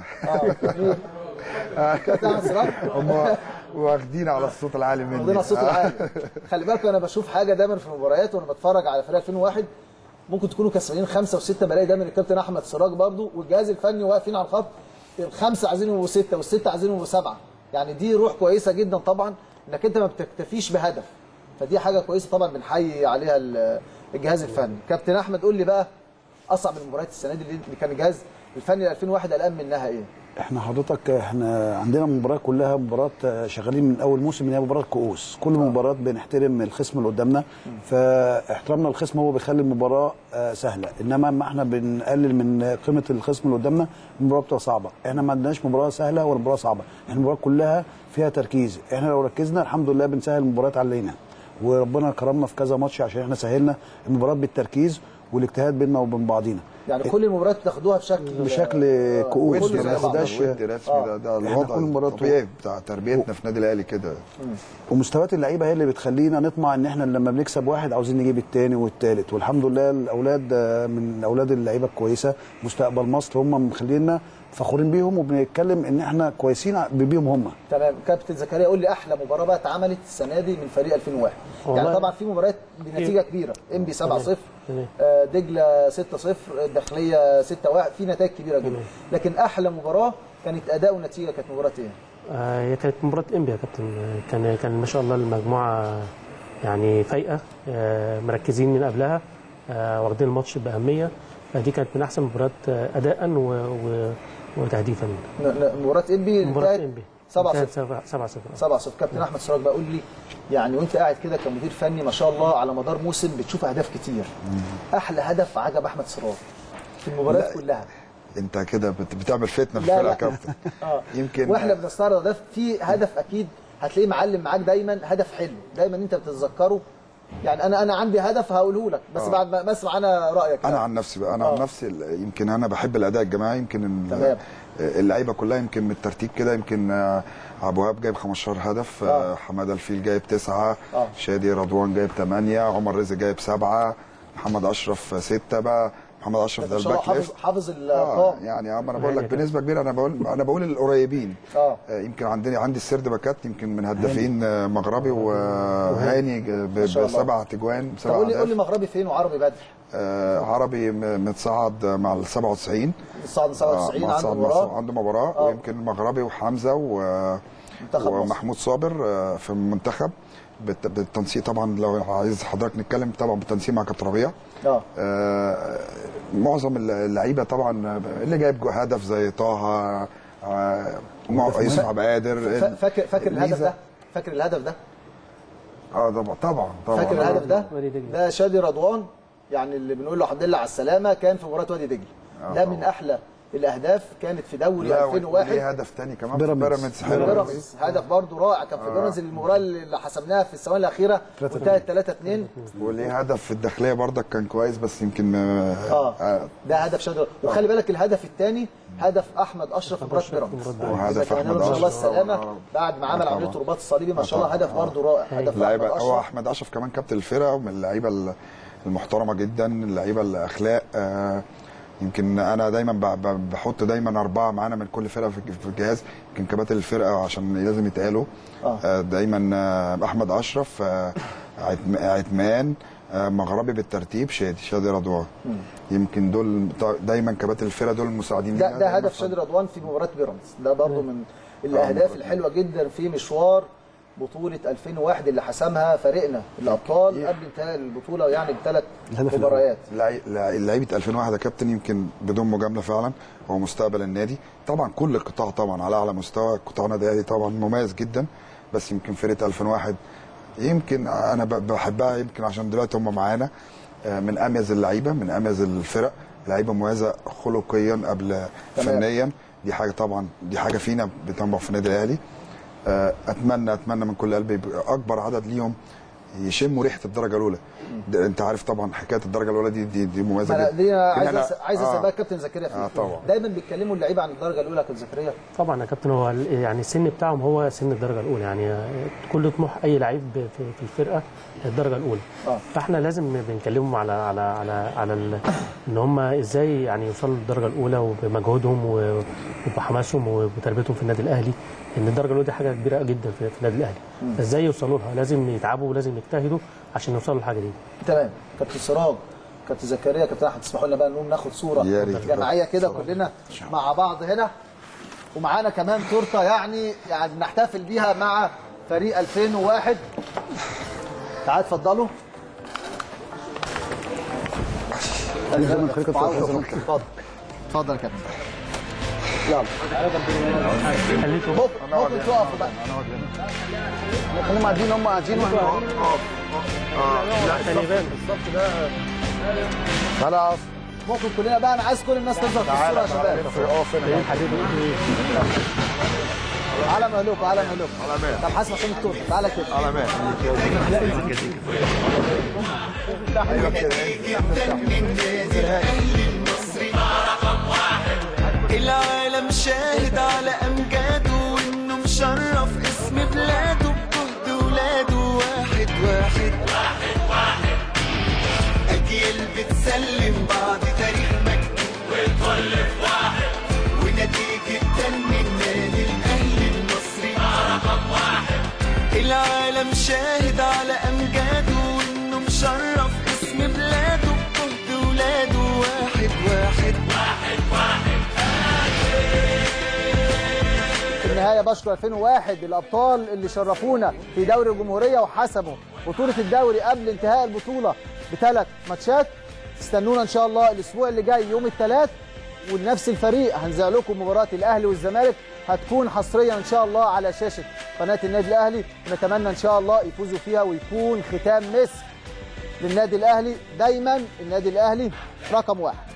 Speaker 2: كابتن احمد سراج
Speaker 10: هم واخدين على الصوت العالي مني
Speaker 2: واخدين على الصوت العالي خلي بالكم انا بشوف حاجه دايما في المباريات وانا بتفرج على فريق 2001 ممكن تكونوا كسبانين خمسه وسته بلاقي دايما الكابتن احمد سراج برضو والجهاز الفني واقفين على الخط الخمسه عايزين يبقوا سته والسته عايزين يبقوا سبعه يعني دي روح كويسه جدا طبعا انك انت ما بتكتفيش بهدف فدي حاجه كويسه طبعا بنحيي عليها ال- الجهاز الفني كابتن احمد قول لي بقى اصعب المباريات السنه دي اللي كان الجهاز الفني 2001 قلقان منها ايه؟
Speaker 11: احنا حضرتك احنا عندنا المباراه كلها مباراه شغالين من اول موسم ان هي مباراه كؤوس كل مباراه بنحترم الخصم اللي قدامنا فاحترامنا للخصم هو بيخلي المباراه آه، سهله انما اما احنا بنقلل من قيمه الخصم اللي قدامنا المباراه بتبقى صعبه احنا ما عندناش مباراه سهله ولا مباراه صعبه احنا المباراه كلها فيها تركيز احنا لو ركزنا الحمد لله بنسهل المباريات علينا وربنا كرمنا في كذا ماتش عشان احنا سهلنا المباراه بالتركيز والاجتهاد بيننا وبين بعضينا
Speaker 2: يعني كل المباريات بتاخدوها بشكل
Speaker 11: بشكل كؤوس
Speaker 10: ودي
Speaker 11: ما
Speaker 10: رسمي
Speaker 11: ناخدهاش
Speaker 10: ودي رسمي ده, ده
Speaker 11: إحنا
Speaker 10: الوضع
Speaker 11: كل مباراة
Speaker 10: الطبيعي بتاع تربيتنا في نادي الاهلي كده
Speaker 11: ومستويات اللعيبه هي اللي بتخلينا نطمع ان احنا لما بنكسب واحد عاوزين نجيب الثاني والثالث والحمد لله الاولاد آه، من اولاد اللعيبه الكويسه مستقبل مصر هم مخلينا فخورين بيهم وبنتكلم ان احنا كويسين بيهم هم
Speaker 2: تمام كابتن زكريا قول لي احلى مباراه بقى اتعملت السنه دي من فريق 2001 يعني
Speaker 8: والله-
Speaker 2: طبعا في مباريات بنتيجه كبيره انبي 7 0
Speaker 8: تمام.
Speaker 2: آه، دجله 6 0 الداخليه 6 1 في نتائج كبيره جدا لكن احلى مباراه كانت اداء ونتيجه كانت مباراه ايه؟
Speaker 8: آه، هي كانت مباراة انبي يا كابتن آه، كان كان ما شاء الله المجموعة يعني فايقة آه، مركزين من قبلها آه، واخدين الماتش بأهمية فدي كانت من أحسن المباريات آه، أداء و... و... وتهديفا
Speaker 2: ن- ن- مباراه انبي
Speaker 8: مباراة
Speaker 2: انتهت
Speaker 8: انبي
Speaker 2: 7
Speaker 8: انتهت
Speaker 2: 0
Speaker 8: 7 7 0
Speaker 2: 7 0 كابتن احمد سراج بقى قول لي يعني وانت قاعد كده كمدير فني ما شاء الله على مدار موسم بتشوف اهداف كتير احلى هدف عجب احمد سراج في المباريات كلها
Speaker 10: انت كده بت- بتعمل فتنه في
Speaker 2: لا،
Speaker 10: الفرقه
Speaker 2: لا.
Speaker 10: يا كابتن
Speaker 2: اه
Speaker 10: يمكن
Speaker 2: واحنا بنستعرض اهداف في هدف اكيد هتلاقيه معلم معاك دايما هدف حلو دايما انت بتتذكره يعني انا انا عندي هدف هقوله لك بس
Speaker 10: آه.
Speaker 2: بعد ما ما اسمع انا رايك
Speaker 10: انا
Speaker 2: يعني.
Speaker 10: عن نفسي بقى انا عن نفسي ال- يمكن انا بحب الاداء الجماعي يمكن ال-
Speaker 2: تمام.
Speaker 10: اللعيبه كلها يمكن من الترتيب كده يمكن آه، عبد الوهاب جايب 15 هدف آه، حماده الفيل جايب 9
Speaker 2: آه.
Speaker 10: شادي رضوان جايب 8 عمر رزق جايب 7 محمد اشرف 6 بقى محمد اشرف ده
Speaker 2: ما شاء الله
Speaker 10: الباك
Speaker 2: حافظ
Speaker 10: ليفت
Speaker 2: حافظ
Speaker 10: اه
Speaker 2: الارقام
Speaker 10: يعني يا عم انا بقول لك بنسبه كبيره انا بقول انا بقول القريبين
Speaker 2: اه
Speaker 10: آه، يمكن عندنا عندي السرد باكات يمكن من هدافين آه، مغربي وهاني ب-
Speaker 2: ما شاء الله.
Speaker 10: بسبع تجوان
Speaker 2: طب
Speaker 10: سبع
Speaker 2: قول لي
Speaker 10: أهداف.
Speaker 2: قول لي مغربي فين وعربي بدر
Speaker 10: آه، عربي م- متصعد مع ال 97
Speaker 2: الصعد 97
Speaker 10: آه،
Speaker 2: عنده
Speaker 10: متصعد مع-
Speaker 2: مباراه
Speaker 10: عنده مباراه
Speaker 2: آه.
Speaker 10: ويمكن المغربي وحمزه و
Speaker 2: منتخب مصر.
Speaker 10: ومحمود صابر آه، في المنتخب بالت- بالتنسيق طبعا لو عايز حضرتك نتكلم طبعا بالتنسيق مع كابتن ربيع
Speaker 2: اه
Speaker 10: آه، معظم اللعيبه طبعا اللي جايب جو- هدف زي طه آه، مع- يوسف عبد القادر
Speaker 2: فا- فاكر فاكر الهدف
Speaker 10: ميزة.
Speaker 2: ده فاكر الهدف ده
Speaker 10: اه طبعا طبعا طبعا
Speaker 2: فاكر الهدف ده
Speaker 8: وادي دجلة.
Speaker 2: ده شادي رضوان يعني اللي بنقول له الحمد لله على السلامه كان في مباراه وادي دجله
Speaker 10: آه
Speaker 2: ده
Speaker 10: طبعا.
Speaker 2: من احلى الاهداف كانت في دوري
Speaker 10: لا
Speaker 2: 2001
Speaker 10: وليه هدف تاني كمان في
Speaker 11: بيراميدز.
Speaker 10: بيراميدز حلو
Speaker 2: بيراميدز هدف برضه رائع كان في بيراميدز المباراه اللي حسمناها في الثواني الاخيره وانتهت 3 2
Speaker 10: وليه هدف في الداخليه برضك كان كويس بس يمكن آه
Speaker 2: اه
Speaker 10: آه،
Speaker 2: ده هدف شادي رضوان. وخلي بالك الهدف الثاني هدف احمد اشرف في مباراه بيراميدز
Speaker 10: وهدف
Speaker 2: إذا كان
Speaker 10: أحمد
Speaker 2: ان شاء الله
Speaker 10: أشرف.
Speaker 2: السلامه
Speaker 10: آه.
Speaker 2: بعد ما عمل
Speaker 10: طبعا.
Speaker 2: عمليه الرباط الصليبي ما شاء الله
Speaker 10: طبعا.
Speaker 2: هدف برضه رائع هدف
Speaker 10: اللعيبه
Speaker 2: احمد
Speaker 10: هو
Speaker 2: اشرف
Speaker 10: احمد اشرف كمان كابتن الفرقه ومن اللعيبه ال- المحترمه جدا اللعيبه الاخلاق آه، يمكن انا دايما ب- ب- بحط دايما اربعه معانا من كل فرقه في في الجهاز يمكن كباتن الفرقه عشان لازم يتقالوا
Speaker 2: آه.
Speaker 10: آه، دايما آه، احمد اشرف آه، عتم- عتمان آه، مغربي بالترتيب شادي شادي رضوان يمكن دول دايما كباتن الفرقه دول المساعدين
Speaker 2: ده
Speaker 10: لينا
Speaker 2: ده
Speaker 10: دايماً
Speaker 2: هدف
Speaker 10: في-
Speaker 2: شادي رضوان في مباراه بيراميدز ده برضه من الاهداف الحلوه جدا في مشوار بطوله 2001 اللي حسمها فريقنا الابطال قبل انتهاء البطوله يعني بثلاث
Speaker 10: الهدف
Speaker 2: مباريات
Speaker 10: لعي- لعي- لعيبه 2001 يا كابتن يمكن بدون مجامله فعلا هو مستقبل النادي طبعا كل القطاع طبعا على اعلى مستوى قطاع النادي الاهلي طبعا مميز جدا بس يمكن فرقه 2001 يمكن انا ب- بحبها يمكن عشان دلوقتي هم معانا آه، من اميز اللعيبه من اميز الفرق لعيبه مميزه خلقيا قبل
Speaker 2: تمام.
Speaker 10: فنيا دي حاجه طبعا دي حاجه فينا بتنبع في النادي الاهلي آه، اتمنى اتمنى من كل قلبي يبقى اكبر عدد ليهم يشموا ريحه الدرجه الاولى ده انت عارف طبعا حكايه الدرجه الاولى دي دي, دي مميزه
Speaker 2: أنا
Speaker 10: جدا
Speaker 2: دي عايز
Speaker 10: إن أنا-
Speaker 2: أس- عايز
Speaker 10: آه،
Speaker 2: اسالك كابتن زكريا
Speaker 10: اه
Speaker 2: فيه.
Speaker 10: طبعا
Speaker 2: دايما بيتكلموا اللعيبه عن الدرجه الاولى يا كابتن زكريا
Speaker 8: طبعا يا كابتن هو ال- يعني السن بتاعهم هو سن الدرجه الاولى يعني كل طموح اي لعيب في, في الفرقه الدرجه الاولى
Speaker 2: آه.
Speaker 8: فاحنا لازم بنكلمهم على على على على ال- ان هم ازاي يعني يوصلوا للدرجه الاولى وبمجهودهم و- وبحماسهم وبتربيتهم في النادي الاهلي ان الدرجه الاولى دي حاجه كبيره جدا في, في النادي الاهلي
Speaker 2: مم.
Speaker 8: فازاي يوصلوا لها لازم يتعبوا ولازم يجتهدوا عشان يوصلوا للحاجه دي
Speaker 2: تمام كابتن سراج كابتن زكريا كابتن احمد تسمحوا لنا بقى نقوم ناخد صوره
Speaker 8: يا ريت.
Speaker 2: جماعيه كده كلنا مع بعض هنا ومعانا كمان تورته يعني يعني نحتفل بيها مع فريق 2001 تعال اتفضلوا
Speaker 11: زمن خليك
Speaker 2: اتفضل اتفضل اتفضل يا كابتن يلا
Speaker 8: خليكم
Speaker 2: ممكن ممكن تقفوا بقى
Speaker 11: خليهم قاعدين هم قاعدين واحنا
Speaker 2: لا الصف ده خلاص ممكن كلنا بقى انا عايز كل الناس تظهر في الصوره يا شباب على مهلوك على مهلوك على مهلك طب حاسب عشان التورته تعالى كده على
Speaker 1: ايوه كده العالم شاهد على امجاده وانه مشرف اسم بلاده بجهد ولاده واحد واحد واحد واحد اجيال بتسلم بعض تاريخ مكتوب والكل في واحد ونتيجة تنمي النادي الاهلي المصري رقم واحد العالم شاهد على امجاده وانه مشرف اسم بلاده بجهد ولاده واحد واحد واحد واحد
Speaker 2: في النهايه بشكر 2001 الابطال اللي شرفونا في دوري الجمهوريه وحسموا بطوله الدوري قبل انتهاء البطوله بثلاث ماتشات استنونا ان شاء الله الاسبوع اللي جاي يوم الثلاث ونفس الفريق هنذيع لكم مباراه الاهلي والزمالك هتكون حصريا ان شاء الله على شاشه قناه النادي الاهلي ونتمنى ان شاء الله يفوزوا فيها ويكون ختام مسك للنادي الاهلي دايما النادي الاهلي رقم واحد